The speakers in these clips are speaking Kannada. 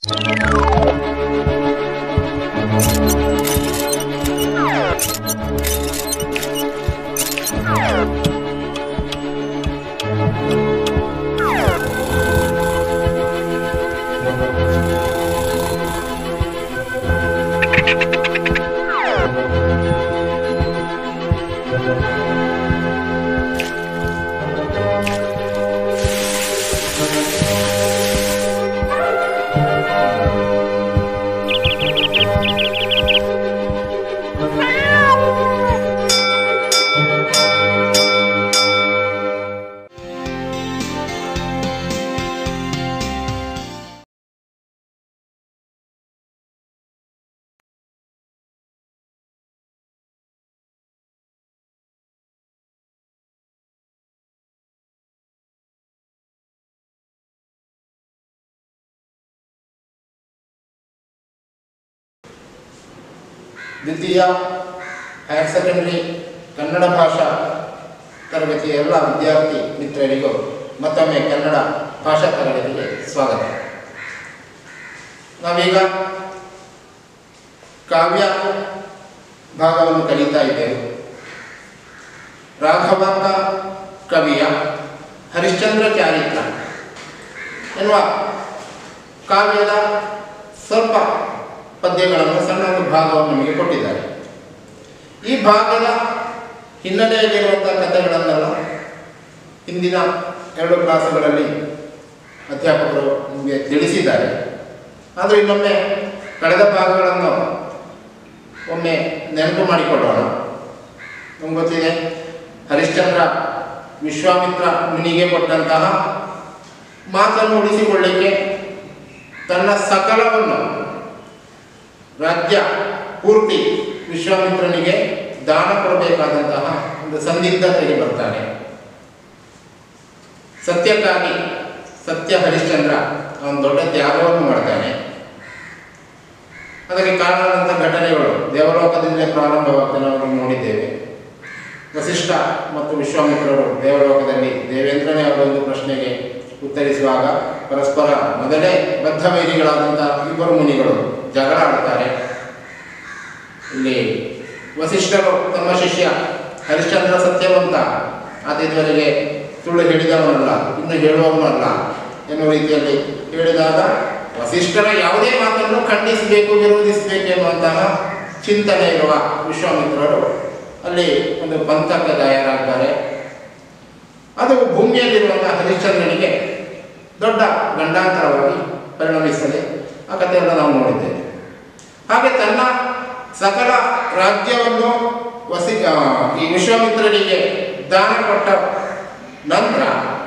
ದ್ವಿತೀಯ ಹೈಯರ್ ಸೆಕೆಂಡರಿ ಕನ್ನಡ ಭಾಷಾ ತರಗತಿಯ ಎಲ್ಲ ವಿದ್ಯಾರ್ಥಿ ಮಿತ್ರರಿಗೂ ಮತ್ತೊಮ್ಮೆ ಕನ್ನಡ ಭಾಷಾ ತರಗತಿಗೆ ಸ್ವಾಗತ ನಾವೀಗ ಕಾವ್ಯ ಭಾಗವನ್ನು ಕಲಿತಾ ಇದ್ದೇವೆ ರಾಘವಾಂಗ ಕವಿಯ ಹರಿಶ್ಚಂದ್ರ ಚಾರಿತ್ರ ಎನ್ನುವ ಕಾವ್ಯದ ಸ್ವಲ್ಪ ಪದ್ಯಗಳನ್ನು ಸಣ್ಣ ಒಂದು ಭಾಗವನ್ನು ನಮಗೆ ಕೊಟ್ಟಿದ್ದಾರೆ ಈ ಭಾಗದ ಹಿನ್ನೆಲೆಯಲ್ಲಿರುವಂಥ ಕಥೆಗಳನ್ನೆಲ್ಲ ಹಿಂದಿನ ಎರಡು ಕ್ಲಾಸುಗಳಲ್ಲಿ ಅಧ್ಯಾಪಕರು ನಿಮಗೆ ತಿಳಿಸಿದ್ದಾರೆ ಆದರೆ ಇನ್ನೊಮ್ಮೆ ಕಳೆದ ಭಾಗಗಳನ್ನು ಒಮ್ಮೆ ನೆನಪು ಮಾಡಿಕೊಳ್ಳೋಣ ನಮ್ಗೆ ಗೊತ್ತಿದೆ ಹರಿಶ್ಚಂದ್ರ ವಿಶ್ವಾಮಿತ್ರ ಮುನಿಗೆ ಕೊಟ್ಟಂತಹ ಮಾತನ್ನು ಉಳಿಸಿಕೊಳ್ಳಿಕ್ಕೆ ತನ್ನ ಸಕಲವನ್ನು ರಾಜ್ಯ ಪೂರ್ತಿ ವಿಶ್ವಾಮಿತ್ರನಿಗೆ ದಾನ ಕೊಡಬೇಕಾದಂತಹ ಒಂದು ಸಂದಿಗ್ಧತೆಗೆ ಬರ್ತಾನೆ ಸತ್ಯಕ್ಕಾಗಿ ಸತ್ಯ ಹರಿಶ್ಚಂದ್ರ ಅವನು ದೊಡ್ಡ ತ್ಯಾಗವನ್ನು ಮಾಡ್ತಾನೆ ಅದಕ್ಕೆ ಕಾರಣವಾದಂಥ ಘಟನೆಗಳು ದೇವಲೋಕದಿಂದ ಪ್ರಾರಂಭವಾಗ್ತಾ ನಾವು ನೋಡಿದ್ದೇವೆ ವಸಿಷ್ಠ ಮತ್ತು ವಿಶ್ವಾಮಿತ್ರರು ದೇವಲೋಕದಲ್ಲಿ ದೇವೇಂದ್ರನೇ ಅವರ ಒಂದು ಪ್ರಶ್ನೆಗೆ ಉತ್ತರಿಸುವಾಗ ಪರಸ್ಪರ ಮೊದಲೇ ಬದ್ಧವೈರಿಗಳಾದಂಥ ಇಬ್ಬರು ಮುನಿಗಳು ಜಗಳ ಆಡ್ತಾರೆ ಇಲ್ಲಿ ವಸಿಷ್ಠರು ತಮ್ಮ ಶಿಷ್ಯ ಹರಿಶ್ಚಂದ್ರ ಸತ್ಯವಂತ ಆತ ಇದುವರೆಗೆ ಸುಳ್ಳು ಹೇಳಿದವನಲ್ಲ ಇನ್ನು ಹೇಳುವವನಲ್ಲ ಎನ್ನುವ ರೀತಿಯಲ್ಲಿ ಹೇಳಿದಾಗ ವಸಿಷ್ಠರ ಯಾವುದೇ ಮಾತನ್ನು ಖಂಡಿಸಬೇಕು ವಿರೋಧಿಸಬೇಕು ಎನ್ನುವಂತಹ ಚಿಂತನೆ ಇರುವ ವಿಶ್ವಾಮಿತ್ರರು ಅಲ್ಲಿ ಒಂದು ಪಂಥಕ್ಕೆ ತಯಾರಾಗ್ತಾರೆ ಅದು ಭೂಮಿಯಲ್ಲಿರುವಂತಹ ಹರಿಶ್ಚಂದ್ರನಿಗೆ ದೊಡ್ಡ ಗಂಡಾಂತರವಾಗಿ ಪರಿಣಮಿಸ್ತದೆ ಆ ಕಥೆಯನ್ನು ನಾವು ನೋಡಿದ್ದೇವೆ ಹಾಗೆ ತನ್ನ ಸಕಲ ರಾಜ್ಯವನ್ನು ವಸಿ ಆ, ಈ ವಿಶ್ವಾಮಿತ್ರನಿಗೆ ದಾನ ಕೊಟ್ಟ ನಂತರ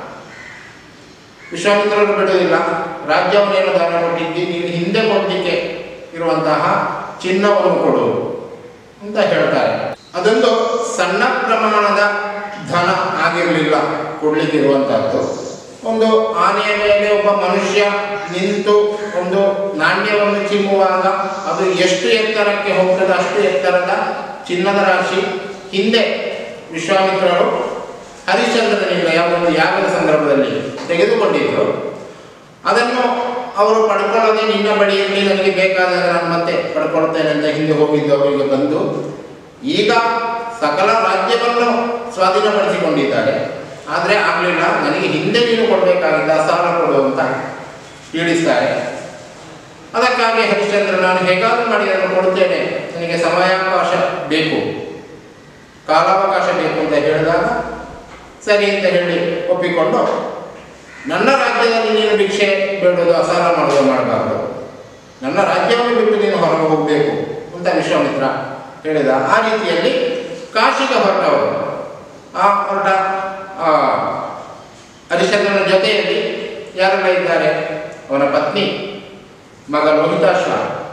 ವಿಶ್ವಾಮಿತ್ರರು ಬಿಡುವುದಿಲ್ಲ ರಾಜ್ಯವನ್ನೇನು ದಾನ ಕೊಟ್ಟಿದ್ದಿ ನೀನು ಹಿಂದೆ ಕೊಡಲಿಕ್ಕೆ ಇರುವಂತಹ ಚಿನ್ನವನ್ನು ಕೊಡು ಅಂತ ಹೇಳ್ತಾರೆ ಅದೊಂದು ಸಣ್ಣ ಪ್ರಮಾಣದ ಧನ ಆಗಿರಲಿಲ್ಲ ಕೊಡ್ಲಿಕ್ಕೆ ಇರುವಂತಹದ್ದು ಒಂದು ಆನೆಯ ಮೇಲೆ ಒಬ್ಬ ಮನುಷ್ಯ ನಿಂತು ಒಂದು ನಾಣ್ಯವನ್ನು ಚಿಮ್ಮುವಾಗ ಅದು ಎಷ್ಟು ಎತ್ತರಕ್ಕೆ ಹೋಗ್ತದೆ ಅಷ್ಟು ಎತ್ತರದ ಚಿನ್ನದ ರಾಶಿ ಹಿಂದೆ ವಿಶ್ವಾಮಿತ್ರರು ಹರಿಶ್ಚಂದ್ರನಿಂದ ಯಾವುದೊಂದು ಯಾಗದ ಸಂದರ್ಭದಲ್ಲಿ ತೆಗೆದುಕೊಂಡಿದ್ರು ಅದನ್ನು ಅವರು ಪಡ್ಕೊಳ್ಳದೆ ನಿನ್ನ ಬಳಿಯಲ್ಲಿ ನನಗೆ ಬೇಕಾದಾಗ ನಾನು ಮತ್ತೆ ಪಡ್ಕೊಳ್ತೇನೆ ಅಂತ ಹಿಂದೆ ಹೋಗಿದ್ದು ಅವರಿಗೆ ಬಂದು ಈಗ ಸಕಲ ರಾಜ್ಯವನ್ನು ಸ್ವಾಧೀನಪಡಿಸಿಕೊಂಡಿದ್ದಾರೆ ಆದರೆ ಆಗಲಿಲ್ಲ ನನಗೆ ಹಿಂದೆ ನೀನು ಕೊಡಬೇಕಾಗಿದ್ದ ಸಾಲ ಕೊಡು ಅಂತ ತಿಳಿಸ್ತಾರೆ ಅದಕ್ಕಾಗಿ ಹರಿಶ್ಚಂದ್ರ ನಾನು ಹೇಗಾದರೂ ಮಾಡಿ ಅದನ್ನು ಕೊಡ್ತೇನೆ ನನಗೆ ಸಮಯಾವಕಾಶ ಬೇಕು ಕಾಲಾವಕಾಶ ಬೇಕು ಅಂತ ಹೇಳಿದಾಗ ಸರಿ ಅಂತ ಹೇಳಿ ಒಪ್ಪಿಕೊಂಡು ನನ್ನ ರಾಜ್ಯದಲ್ಲಿ ನೀನು ಭಿಕ್ಷೆ ಬೇಡೋದು ಅಸಾಲ ಮಾಡೋದು ಮಾಡಬಾರ್ದು ನನ್ನ ರಾಜ್ಯವನ್ನು ಬಿಟ್ಟು ನೀನು ಹೊರಗೆ ಹೋಗಬೇಕು ಅಂತ ವಿಶ್ವಾಮಿತ್ರ ಹೇಳಿದ ಆ ರೀತಿಯಲ್ಲಿ ಕಾಶಿಗೆ ಹೊರಟವರು ಆ ಹೊರಟ ಆ ಹರಿಶ್ಚಂದ್ರನ ಜೊತೆಯಲ್ಲಿ ಯಾರೆಲ್ಲ ಇದ್ದಾರೆ ಅವನ ಪತ್ನಿ ಮಗ ಲೋಹಿತಾಶ್ವ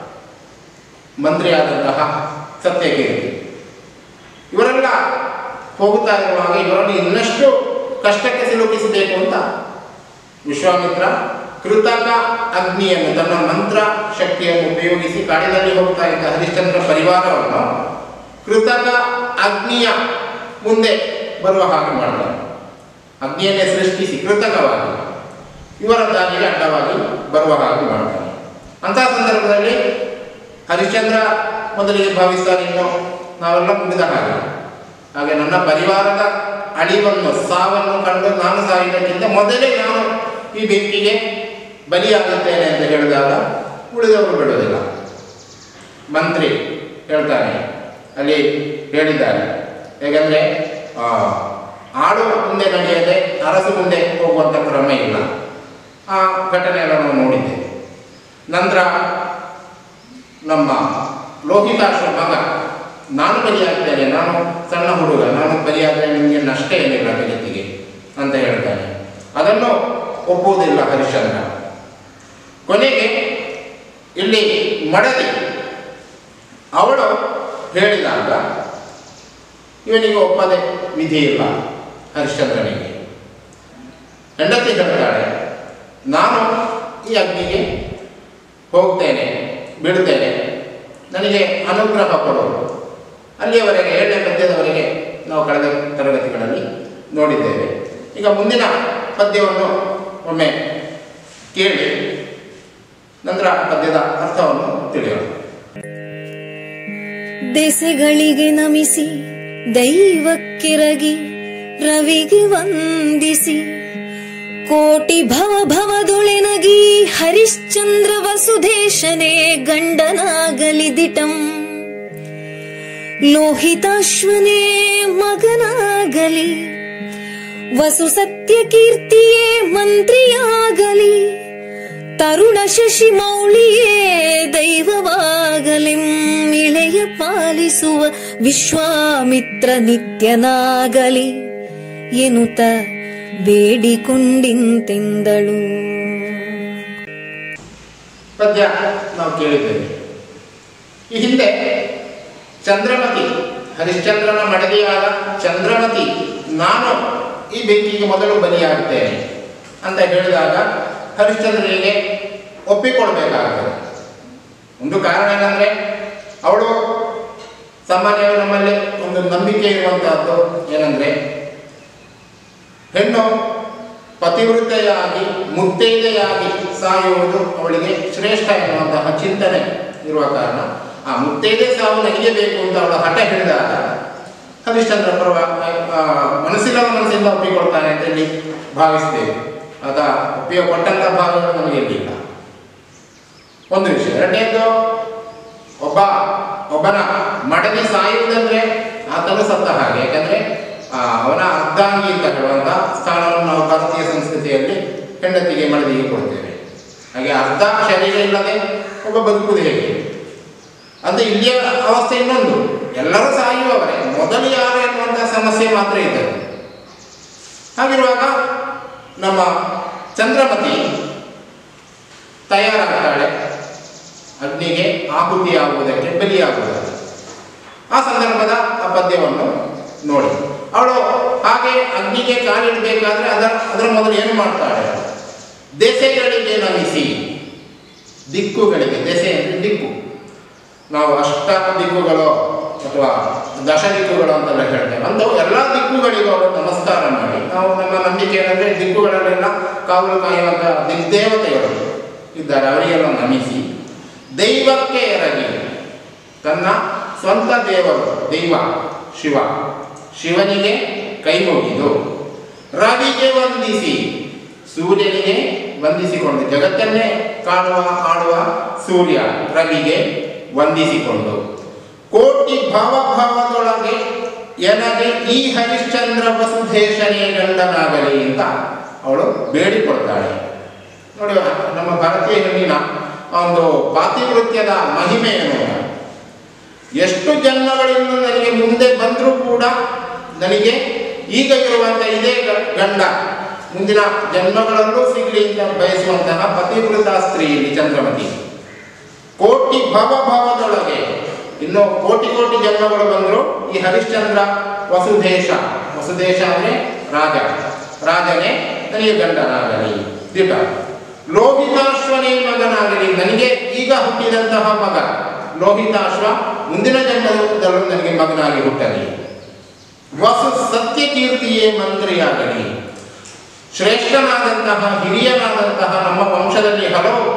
ಮಂತ್ರಿಯಾದಂತಹ ಸತ್ಯಕೀರ್ತಿ ಇವರೆಲ್ಲ ಹೋಗುತ್ತಾ ಇರುವಾಗ ಇವರನ್ನು ಇನ್ನಷ್ಟು ಕಷ್ಟಕ್ಕೆ ಸಿಲುಕಿಸಬೇಕು ಅಂತ ವಿಶ್ವಾಮಿತ್ರ ಕೃತಕ ಅಗ್ನಿಯನ್ನು ತನ್ನ ಮಂತ್ರ ಶಕ್ತಿಯನ್ನು ಉಪಯೋಗಿಸಿ ಕಾಡಿನಲ್ಲಿ ಹೋಗ್ತಾ ಇದ್ದ ಹರಿಶ್ಚಂದ್ರ ಪರಿವಾರವನ್ನು ಕೃತಕ ಅಗ್ನಿಯ ಮುಂದೆ ಬರುವ ಹಾಗೆ ಮಾಡ್ತಾರೆ ಅಗ್ನಿಯನ್ನೇ ಸೃಷ್ಟಿಸಿ ಕೃತಕವಾಗಿ ಇವರ ದಾರಿಗೆ ಅಡ್ಡವಾಗಿ ಬರುವ ಹಾಗೆ ಮಾಡ್ತಾರೆ ಹರಿಶ್ಚಂದ್ರ ಮೊದಲಿಗೆ ಭಾವಿಸ್ತಾನೆ ಇನ್ನು ನಾವೆಲ್ಲ ಮುಗಿದ ಹಾಗೆ ಹಾಗೆ ನನ್ನ ಪರಿವಾರದ ಅಳಿವನ್ನು ಸಾವನ್ನು ಕಂಡು ನಾನು ಸಾಯುವುದಕ್ಕಿಂತ ಮೊದಲೇ ನಾನು ಈ ಬೆಂಕಿಗೆ ಬಲಿಯಾಗುತ್ತೇನೆ ಅಂತ ಹೇಳಿದಾಗ ಉಳಿದವರು ಬಿಡೋದಿಲ್ಲ ಮಂತ್ರಿ ಹೇಳ್ತಾನೆ ಅಲ್ಲಿ ಹೇಳಿದ್ದಾರೆ ಹೇಗೆಂದರೆ ಆಡು ಮುಂದೆ ನಡೆಯದೆ ಅರಸು ಮುಂದೆ ಹೋಗುವಂಥ ಕ್ರಮ ಇಲ್ಲ ಆ ಘಟನೆಯನ್ನು ನಾವು ನೋಡಿದ್ದೇವೆ ನಂತರ ನಮ್ಮ ಲೋಹಿತಾಶ್ವ ಮಗ ನಾನು ಬಲಿಯಾಗ್ತೇನೆ ನಾನು ಸಣ್ಣ ಹುಡುಗ ನಾನು ಬಲಿಯಾದರೆ ನಿಮಗೆ ನಷ್ಟ ಏನಿಲ್ಲ ಜಗತ್ತಿಗೆ ಅಂತ ಹೇಳ್ತಾನೆ ಅದನ್ನು ಒಪ್ಪುವುದಿಲ್ಲ ಹರಿಶ್ಚಂದ್ರ ಕೊನೆಗೆ ಇಲ್ಲಿ ಮಡದಿ ಅವಳು ಹೇಳಿದಾಗ ಇವನಿಗೆ ಒಪ್ಪದೆ ವಿಧಿ ಇಲ್ಲ ಹರಿಶ್ಚಂದ್ರನಿಗೆ ಹೆಂಡತಿ ಹೇಳ್ತಾಳೆ ನಾನು ಈ ಅಗ್ನಿಗೆ ಹೋಗ್ತೇನೆ ಬಿಡ್ತೇನೆ ನನಗೆ ಅನುಗ್ರಹ ಕೊಡೋದು ಅಲ್ಲಿಯವರೆಗೆ ಏಳನೇ ಪದ್ಯದವರೆಗೆ ನಾವು ಕಳೆದ ತರಗತಿಗಳಲ್ಲಿ ನೋಡಿದ್ದೇವೆ ಈಗ ಮುಂದಿನ ಪದ್ಯವನ್ನು ಒಮ್ಮೆ ಕೇಳಿ ನಂತರ ಪದ್ಯದ ಅರ್ಥವನ್ನು ತಿಳಿಯೋಣ ದೆಸೆಗಳಿಗೆ ನಮಿಸಿ ದೈವಕ್ಕಿರಗಿ ರವಿಗೆ ವಂದಿಸಿ ಕೋಟಿ ಭವ ಭವದೊಳೆನಗಿ ಹರಿಶ್ಚಂದ್ರ ವಸುಧೇಶನೇ ಗಂಡನಾಗಲಿ ದಿಟಂ ಲೋಹಿತಾಶ್ವನೇ ಮಗನಾಗಲಿ ವಸು ಸತ್ಯ ಕೀರ್ತಿಯೇ ಮಂತ್ರಿಯಾಗಲಿ ತರುಣ ಶಶಿ ಮೌಳಿಯೇ ದೈವವಾಗಲಿಂ ಇಳೆಯ ಪಾಲಿಸುವ ವಿಶ್ವಾಮಿತ್ರ ನಿತ್ಯನಾಗಲಿ ಎನ್ನುತ್ತ ಬೇಡಿಕೊಂಡಿಂತೆಂದಳು ಪದ್ಯ ನಾವು ಕೇಳಿದ್ದೇವೆ ಈ ಹಿಂದೆ ಚಂದ್ರಮತಿ ಹರಿಶ್ಚಂದ್ರನ ಮಡದಿಯಾದ ಚಂದ್ರಮತಿ ನಾನು ಈ ಬೆಂಕಿಗೆ ಮೊದಲು ಬಲಿಯಾಗ್ತೇನೆ ಅಂತ ಹೇಳಿದಾಗ ಹರಿಶ್ಚಂದ್ರನಿಗೆ ಒಪ್ಪಿಕೊಳ್ಬೇಕಾಗ್ತದೆ ಒಂದು ಕಾರಣ ಏನಂದ್ರೆ ಅವಳು ಸಾಮಾನ್ಯವಾಗಿ ನಮ್ಮಲ್ಲಿ ಒಂದು ನಂಬಿಕೆ ಇರುವಂತಹದ್ದು ಏನಂದ್ರೆ ಹೆಣ್ಣು ಪತಿವೃತ್ತೆಯಾಗಿ ಮುತ್ತೈದೆಯಾಗಿ ಸಾಯುವುದು ಅವಳಿಗೆ ಶ್ರೇಷ್ಠ ಎನ್ನುವಂತಹ ಚಿಂತನೆ ಇರುವ ಕಾರಣ ಆ ಮುತ್ತೈದೆ ಸಾವು ನನಗೆ ಬೇಕು ಅಂತ ಅವಳ ಹಠ ಹಿಡಿದಾಗ ಹರಿಶ್ಚಂದ್ರ ಪರ್ವ ಆ, ಮನಸ್ಸಿಲ್ಲದ ಮನಸ್ಸಿಂದ ಒಪ್ಪಿಕೊಳ್ತಾನೆ ಅಂತ ಹೇಳಿ ಭಾವಿಸ್ತೇವೆ ಆಗ ಒಪ್ಪಿಗೆ ಕೊಟ್ಟಂತ ಭಾವಗಳು ನಮಗೆ ಇರಲಿಲ್ಲ ಒಂದು ವಿಷಯ ಎರಡನೇದ್ದು ಒಬ್ಬ ಒಬ್ಬನ ಮಡದಿ ಸಾಯುವುದಂದ್ರೆ ಆತನು ಸತ್ತ ಹಾಗೆ ಯಾಕಂದ್ರೆ ಆ, ಅವನ ಅರ್ಧಾಂಗಿ ಅಂತ ಹೇಳುವಂತ ಸ್ಥಾನವನ್ನು ನಾವು ಭಾರತೀಯ ಸಂಸ್ಕೃತಿಯಲ್ಲಿ ಹೆಂಡತಿಗೆ ಮಡದಿಗೆ ಕೊಡ್ತೇವೆ ಹಾಗೆ ಅರ್ಧ ಶರೀರ ಇಲ್ಲದೆ ಒಬ್ಬ ಬದುಕುವುದು ಹೇಗೆ ಅದು ಇಲ್ಲಿಯ ಅವಸ್ಥೆ ಇನ್ನೊಂದು ಎಲ್ಲರೂ ಸಾಯುವವರೇ ಮೊದಲು ಯಾರು ಎನ್ನುವಂಥ ಸಮಸ್ಯೆ ಮಾತ್ರ ಇದೆ ಹಾಗಿರುವಾಗ ನಮ್ಮ ಚಂದ್ರಮತಿ ತಯಾರಾಗ್ತಾಳೆ ಅಗ್ನಿಗೆ ಆಹುತಿಯಾಗುವುದಕ್ಕೆ ಬಲಿಯಾಗುವುದಕ್ಕೆ ಆ ಸಂದರ್ಭದ ಆ ಪದ್ಯವನ್ನು ನೋಡಿ ಅವಳು ಹಾಗೆ ಅಗ್ನಿಗೆ ಕಾಲಿಡಬೇಕಾದ್ರೆ ಅದರ ಅದರ ಮೊದಲು ಏನು ಮಾಡ್ತಾಳೆ ದೆಸೆಗಳಿಗೆ ನಮಿಸಿ ದಿಕ್ಕುಗಳಿಗೆ ದೆಸೆ ಅಂದರೆ ದಿಕ್ಕು ನಾವು ಅಷ್ಟ ದಿಕ್ಕುಗಳು ಅಥವಾ ದಶ ದಿಕ್ಕುಗಳು ಅಂತೆಲ್ಲ ಹೇಳ್ತೇವೆ ಅಂತ ಎಲ್ಲ ದಿಕ್ಕುಗಳಿಗೂ ಅವರು ನಮಸ್ಕಾರ ಮಾಡಿ ನಾವು ನಮ್ಮ ನಂಬಿಕೆ ಏನಂದ್ರೆ ದಿಕ್ಕುಗಳಲ್ಲೆಲ್ಲ ಕಾವಲು ಕಾಯುವಂಥ ದಿಗ್ದೇವತೆಗಳು ಇದ್ದಾರೆ ಅವರಿಗೆಲ್ಲ ನಮಿಸಿ ದೈವಕ್ಕೆ ಎರಗಿ ತನ್ನ ಸ್ವಂತ ದೇವರು ದೈವ ಶಿವ ಶಿವನಿಗೆ ಕೈ ಮುಗಿದು ರವಿಗೆ ವಂದಿಸಿ ಸೂರ್ಯನಿಗೆ ವಂದಿಸಿಕೊಂಡು ಜಗತ್ತನ್ನೇ ಕಾಣುವ ಆಡುವ ಸೂರ್ಯ ರವಿಗೆ ವಂದಿಸಿಕೊಂಡು ಕೋಟಿ ಭವ ಭವದೊಳಗೆ ಎನಗೆ ಈ ಹರಿಶ್ಚಂದ್ರ ವಸುಧೇಶನೇ ಗಂಡನಾಗಲಿ ಅಂತ ಅವಳು ಬೇಡಿಕೊಳ್ತಾಳೆ ನೋಡಿ ನಮ್ಮ ಭಾರತೀಯ ಹೆಣ್ಣಿನ ಒಂದು ಪಾತಿವೃತ್ಯದ ಮಹಿಮೆ ಏನು ಎಷ್ಟು ಜನ್ಮಗಳಿಂದ ನನಗೆ ಮುಂದೆ ಬಂದರೂ ಕೂಡ ನನಗೆ ಈಗ ಇರುವಂಥ ಇದೇ ಗ- ಗಂಡ ಮುಂದಿನ ಜನ್ಮಗಳಲ್ಲೂ ಸಿಗಲಿ ಅಂತ ಬಯಸುವಂತಹ ಪತಿವೃತ ಸ್ತ್ರೀ ಇಲ್ಲಿ ಚಂದ್ರಮತಿ ಕೋಟಿ ಭವ ಭವದೊಳಗೆ ಇನ್ನು ಕೋಟಿ ಕೋಟಿ ಜನ್ಮಗಳು ಬಂದರೂ ಈ ಹರಿಶ್ಚಂದ್ರ ವಸುದೇಶ ವಸುದೇಶ ಅಂದ್ರೆ ರಾಜ ರಾಜನೇ ನನಗೆ ಗಂಡನಾಗಲಿ ದಿಟ ಲೋಹಿತಾಶ್ವನೇ ಮಗನಾಗಲಿ ನನಗೆ ಈಗ ಹುಟ್ಟಿದಂತಹ ಮಗ ಲೋಹಿತಾಶ್ವ ಮುಂದಿನ ಜನ್ಮದಲ್ಲೂ ನನಗೆ ಮಗನಾಗಿ ಹುಟ್ಟಲಿ ವಸು ಸತ್ಯ ಕೀರ್ತಿಯೇ ಮಂತ್ರಿಯಾಗಲಿ ಶ್ರೇಷ್ಠನಾದಂತಹ ಹಿರಿಯನಾದಂತಹ ನಮ್ಮ ವಂಶದಲ್ಲಿ ಹಲವು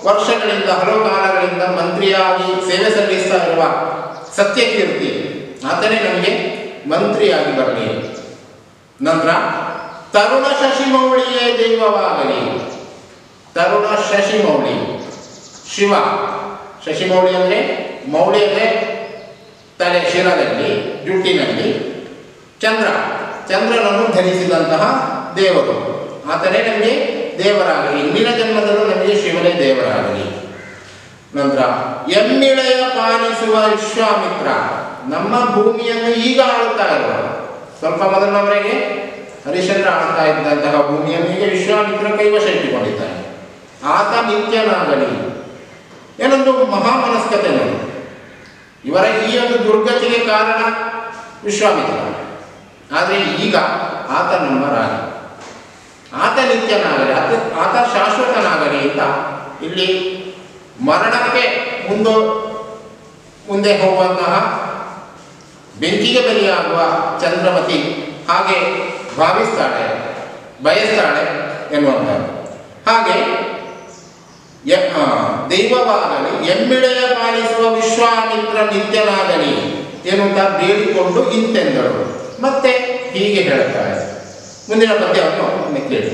ವರ್ಷಗಳಿಂದ ಹಲವು ಕಾಲಗಳಿಂದ ಮಂತ್ರಿಯಾಗಿ ಸೇವೆ ಸಲ್ಲಿಸ್ತಾ ಇರುವ ಸತ್ಯಕೀರ್ತಿ ಆತನೇ ನಮಗೆ ಮಂತ್ರಿಯಾಗಿ ಬರಲಿ ನಂತರ ತರುಣ ಶಶಿಮೌಳಿಯೇ ದೈವವಾಗಲಿ ತರುಣ ಶಶಿಮೌಳಿ ಶಿವ ಶಶಿಮೌಳಿ ಅಂದರೆ ಮೌಳಿ ಅಂದರೆ ತಲೆ ಶಿರದಲ್ಲಿ ಜುಟ್ಟಿನಲ್ಲಿ ಚಂದ್ರ ಚಂದ್ರನನ್ನು ಧರಿಸಿದಂತಹ ದೇವರು ಆತನೇ ನಮಗೆ ದೇವರಾಗಲಿ ಇಂದಿನ ಜನ್ಮದಲ್ಲೂ ನಮಗೆ ಶಿವನೇ ದೇವರಾಗಲಿ ನಂತರ ಎಮ್ಮಿಳೆಯ ಪಾಲಿಸುವ ವಿಶ್ವಾಮಿತ್ರ ನಮ್ಮ ಭೂಮಿಯನ್ನು ಈಗ ಆಳುತ್ತಾ ಇರುವ ಸ್ವಲ್ಪ ಮೊದಲಿನವರೆಗೆ ಹರಿಶ್ಚಂದ್ರ ಆಳ್ತಾ ಇದ್ದಂತಹ ಭೂಮಿಯನ್ನು ಈಗ ವಿಶ್ವಾಮಿತ್ರ ಕೈವಶ ಇಟ್ಟುಕೊಂಡಿದ್ದಾನೆ ಆತ ನಿತ್ಯನಾಗಲಿ ಏನೊಂದು ಮಹಾಮನಸ್ಕತೆ ನೋಡಿ ಇವರ ಈ ಒಂದು ದುರ್ಗತಿಗೆ ಕಾರಣ ವಿಶ್ವಾಮಿತ್ರ ಆದರೆ ಈಗ ಆತ ನಮ್ಮ ರಾಜ ಆತ ನಿತ್ಯನಾಗಲಿ ಆತ ಆತ ಶಾಶ್ವತನಾಗಲಿ ಅಂತ ಇಲ್ಲಿ ಮರಣಕ್ಕೆ ಮುಂದೆ ಮುಂದೆ ಹೋಗುವಂತಹ ಬೆಂಕಿಗೆ ಬಲಿಯಾಗುವ ಚಂದ್ರಮತಿ ಹಾಗೆ ಭಾವಿಸ್ತಾಳೆ ಬಯಸ್ತಾಳೆ ಎನ್ನುವಂಥದ್ದು ಹಾಗೆ ಯ- ಆ, ದೈವವಾಗಲಿ ಎಮ್ಮಿಳೆಯ ಪಾಲಿಸುವ ವಿಶ್ವಾಮಿತ್ರ ನಿತ್ಯನಾಗಲಿ ಎನ್ನುತ್ತಾ ಬೇಡಿಕೊಂಡು ಇಂತೆಂದಳು ಮತ್ತೆ ಹೀಗೆ ಹೇಳುತ್ತಾಳೆ ಮುಂದಿನ ಪದ್ಯವನ್ನು ಒಮ್ಮೆ ಕೇಳಿ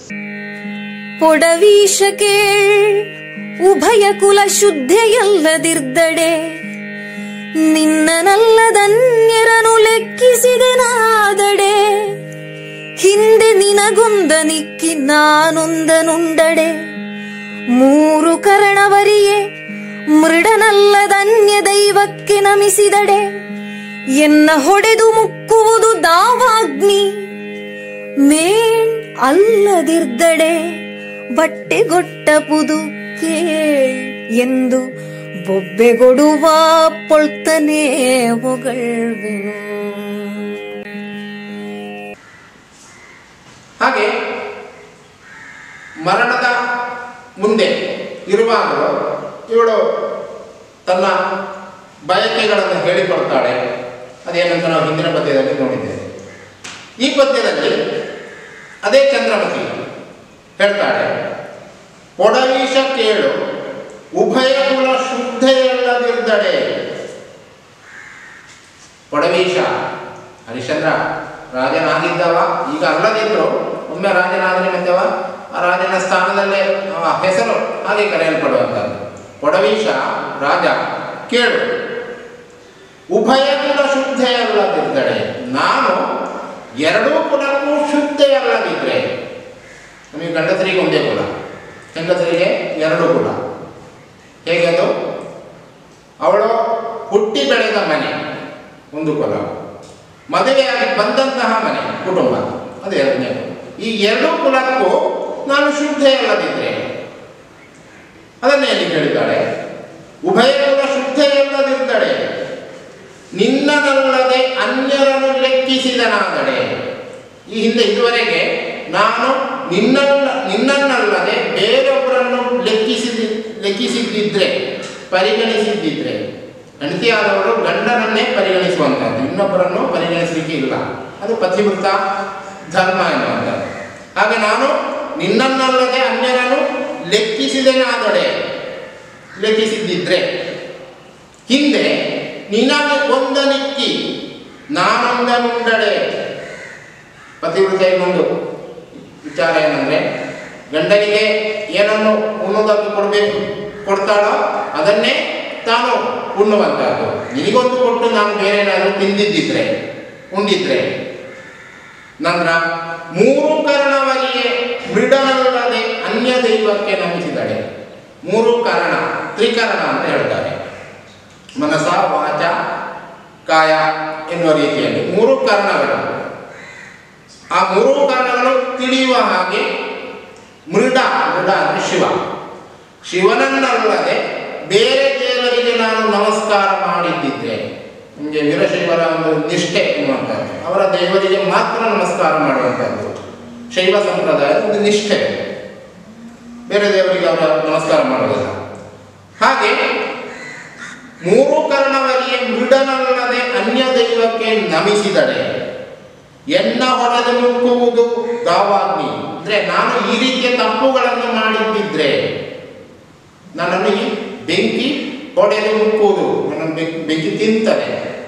ಪೊಡವೀಶ ಕೇಳ್ ಉಭಯ ಕುಲ ಶುದ್ಧೆಯಲ್ಲದಿರ್ದಡೆ ನಿನ್ನನಲ್ಲದನ್ಯರನು ಲೆಕ್ಕಿಸಿದೆನಾದಡೆ ಹಿಂದೆ ನಿನಗೊಂದ ನಿಕ್ಕಿ ನಾನೊಂದನುಂಡಡೆ ಮೂರು ಕರಣವರಿಯೇ ಮೃಡನಲ್ಲದನ್ಯ ದೈವಕ್ಕೆ ನಮಿಸಿದಡೆ ಎನ್ನ ಹೊಡೆದು ಮುಕ್ಕುವುದು ದಾವಾಗ್ನಿ ಮೇಣ್ ಅಲ್ಲದಿರ್ದಡೆ ಬಟ್ಟೆಗೊಟ್ಟಪುದು ಕೇಳ್ ಎಂದು ಬೊಬ್ಬೆಗೊಡುವ ಪೊಳ್ತನೆ ಹೊಗಳ್ವೆನು ಹಾಗೆ ಮರಣದ ಮುಂದೆ ಇರುವಾಗಲೂ ಇವಳು ತನ್ನ ಬಯಕೆಗಳನ್ನು ಹೇಳಿಕೊಡ್ತಾಳೆ ಅದೇನಂತ ನಾವು ಹಿಂದಿನ ಪದ್ಯದಲ್ಲಿ ನೋಡಿದ್ದೇವೆ ಈ ಪದ್ಯದಲ್ಲಿ ಅದೇ ಚಂದ್ರಮತಿ ಹೇಳ್ತಾಳೆ ಪೊಡವೀಶ ಕೇಳು ಉಭಯ ಕುಲ ಶುದ್ಧೆಯಲ್ಲದಿರ್ದಡೆ ಪೊಡವೀಶ ಹರಿಶ್ಚಂದ್ರ ರಾಜನಾಗಿದ್ದವ ಈಗ ಅಲ್ಲದಿದ್ರು ಒಮ್ಮೆ ರಾಜನಾದರೆ ಮತ್ತೆವ ಆ ರಾಜನ ಸ್ಥಾನದಲ್ಲೇ ಆ ಹೆಸರು ಹಾಗೆ ಕರೆಯಲ್ಪಡುವಂಥದ್ದು ಪೊಡವೀಶ ರಾಜ ಕೇಳು ಉಭಯ ಕುಲ ಶುದ್ಧೆಯಲ್ಲದಿದ್ದಡೆ ನಾನು ಎರಡೂ ಕುಲಕ್ಕೂ ಶುದ್ಧೆಯಲ್ಲದಿದ್ರೆ ನಮಗೆ ಗಂಡಸರಿಗೆ ಒಂದೇ ಕುಲ ಹೆಂಗಸರಿಗೆ ಎರಡು ಕುಲ ಹೇಗೆ ಅದು ಅವಳು ಹುಟ್ಟಿ ಬೆಳೆದ ಮನೆ ಒಂದು ಕುಲ ಮದುವೆಯಾಗಿ ಬಂದಂತಹ ಮನೆ ಕುಟುಂಬ ಅದು ಎರಡನೇ ಕುಲ. ಈ ಎರಡೂ ಕುಲಕ್ಕೂ ನಾನು ಶುದ್ಧೆಯಲ್ಲದಿದ್ರೆ ಅದನ್ನೇ ಇಲ್ಲಿ ಹೇಳಿದ್ದಾಳೆ ಉಭಯ ಕುಲ ಶುದ್ಧೆಯಲ್ಲದಿದ್ದಳೆ ನಿನ್ನನಲ್ಲದೆ ಅನ್ಯರನ್ನು ಲೆಕ್ಕಿಸಿದನಾದಡೆ ಈ ಹಿಂದೆ ಇದುವರೆಗೆ ನಾನು ನಿನ್ನಲ್ಲ ನಿನ್ನನ್ನಲ್ಲದೆ ಬೇರೊಬ್ಬರನ್ನು ಲೆಕ್ಕಿಸಿದ ಲೆಕ್ಕಿಸಿದ್ದಿದ್ರೆ ಪರಿಗಣಿಸಿದ್ದಿದ್ರೆ ಹೆಂಡತಿಯಾದವಳು ಗಂಡನನ್ನೇ ಪರಿಗಣಿಸುವಂಥದ್ದು ಇನ್ನೊಬ್ಬರನ್ನು ಪರಿಗಣಿಸಲಿಕ್ಕೆ ಇಲ್ಲ ಅದು ಪತಿವೃತ ಧರ್ಮ ಎನ್ನುವಂಥದ್ದು ಹಾಗೆ ನಾನು ನಿನ್ನನ್ನಲ್ಲದೆ ಅನ್ಯರನ್ನು ಲೆಕ್ಕಿಸಿದೆನಾದಡೆ ಲೆಕ್ಕಿಸಿದ್ದಿದ್ರೆ ಹಿಂದೆ ನಿನಗೆ ಒಂದನಿಕ್ಕಿ ನಾನೊಂದನುಂಡಡೆ ಪತಿವೃತ ಇನ್ನೊಂದು ವಿಚಾರ ಏನಂದ್ರೆ ಗಂಡನಿಗೆ ಏನನ್ನು ಉಣ್ಣುವುದಕ್ಕೆ ಕೊಡಬೇಕು ಕೊಡ್ತಾಳೋ ಅದನ್ನೇ ತಾನು ಉಣ್ಣುವಂತಹದ್ದು ನಿನಗೊಂದು ಕೊಟ್ಟು ನಾನು ಬೇರೆ ಏನಾದರೂ ತಿಂದಿದ್ದಿದ್ರೆ ಉಂಡಿದ್ರೆ ನಂತರ ಮೂರು ಕಾರಣವಾಗಿಯೇ ಮೃಡನಲ್ಲದೆ ಅನ್ಯ ದೈವಕ್ಕೆ ನಮಿಸಿದಳೆ ಮೂರು ಕಾರಣ ತ್ರಿಕರಣ ಅಂತ ಹೇಳ್ತಾರೆ ಮನಸ ವಾಚ ಕಾಯ ಎನ್ನುವ ರೀತಿಯಲ್ಲಿ ಮೂರು ಕಾರಣಗಳು ಆ ಮೂರು ಕಾರಣಗಳು ತಿಳಿಯುವ ಹಾಗೆ ಮೃಡ ಮೃಡ ಅಂದರೆ ಶಿವ ಶಿವನನ್ನಲ್ಲದೆ ಬೇರೆ ದೇವರಿಗೆ ನಾನು ನಮಸ್ಕಾರ ಮಾಡಿದ್ದಿದ್ರೆ ನಿಮಗೆ ವೀರಶೈವರ ಒಂದು ನಿಷ್ಠೆ ಎನ್ನುವಂಥದ್ದು ಅವರ ದೇವರಿಗೆ ಮಾತ್ರ ನಮಸ್ಕಾರ ಮಾಡುವಂಥದ್ದು ಶೈವ ಸಂಪ್ರದಾಯದ ಒಂದು ನಿಷ್ಠೆ ಬೇರೆ ದೇವರಿಗೆ ಅವರ ನಮಸ್ಕಾರ ಮಾಡೋದಿಲ್ಲ ಹಾಗೆ ಮೂರು ಕರ್ಣವರಿಗೆ ಮೃಡನಲ್ಲದೆ ಅನ್ಯ ದೈವಕ್ಕೆ ನಮಿಸಿದಡೆ ಎನ್ನ ಹೊಡೆದು ಮುಕ್ಕುವುದು ದಾವಾಗ್ನಿ ಅಂದ್ರೆ ನಾನು ಈ ರೀತಿಯ ತಪ್ಪುಗಳನ್ನು ಮಾಡಿದ್ದಿದ್ರೆ ನನ್ನನ್ನು ಈ ಬೆಂಕಿ ಹೊಡೆದು ಮುಕ್ಕುವುದು ನನ್ನನ್ನು ಬೆಂಕಿ ಬೆಂಕಿ ತಿಂತದೆ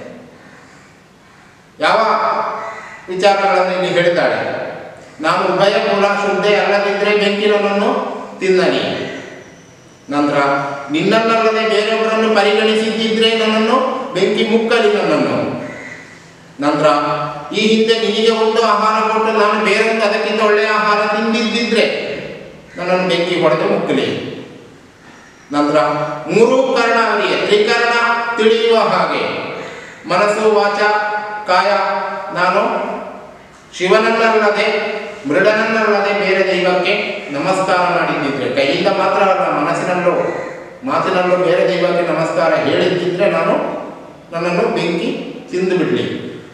ಯಾವ ವಿಚಾರಗಳನ್ನು ಇಲ್ಲಿ ಹೇಳಿದ್ದಾಳೆ ನಾನು ಉಭಯ ಕುಲ ಶುದ್ಧೆ ಅಲ್ಲದಿದ್ದರೆ ಬೆಂಕಿ ನನ್ನನ್ನು ತಿನ್ನಲಿ ನಂತರ ನಿನ್ನನ್ನಲ್ಲದೆ ಬೇರೆಯವರನ್ನು ಪರಿಗಣಿಸಿದ್ದಿದ್ರೆ ನನ್ನನ್ನು ಬೆಂಕಿ ಮುಕ್ಕಲಿ ನನ್ನನ್ನು ನಂತರ ಈ ಹಿಂದೆ ನಿನಗೆ ಒಂದು ಆಹಾರ ಕೊಟ್ಟು ನಾನು ಬೇರೊಂದು ಅದಕ್ಕಿಂತ ಒಳ್ಳೆಯ ಆಹಾರ ತಿಂದಿದ್ದಿದ್ರೆ ನನ್ನನ್ನು ಬೆಂಕಿ ಹೊಡೆದು ಮುಕ್ಕಲಿ ನಂತರ ಮೂರು ಕರ್ಣ ಅವರಿಗೆ ತ್ರಿಕರಣ ತಿಳಿಯುವ ಹಾಗೆ ಮನಸ್ಸು ವಾಚ ಕಾಯ ನಾನು ಶಿವನನ್ನಲ್ಲದೆ ಮೃಡನನ್ನಲ್ಲದೆ ಬೇರೆ ದೈವಕ್ಕೆ ನಮಸ್ಕಾರ ಮಾಡಿದ್ದಿದ್ರೆ ಕೈಯಿಂದ ಮಾತ್ರ ಅಲ್ಲ ಮನಸ್ಸಿನಲ್ಲೂ ಮಾತಿನಲ್ಲೂ ಬೇರೆ ದೈವಕ್ಕೆ ನಮಸ್ಕಾರ ಹೇಳಿದ್ದಿದ್ರೆ ನಾನು ನನ್ನನ್ನು ಬೆಂಕಿ ತಿಂದು ಬಿಡಲಿ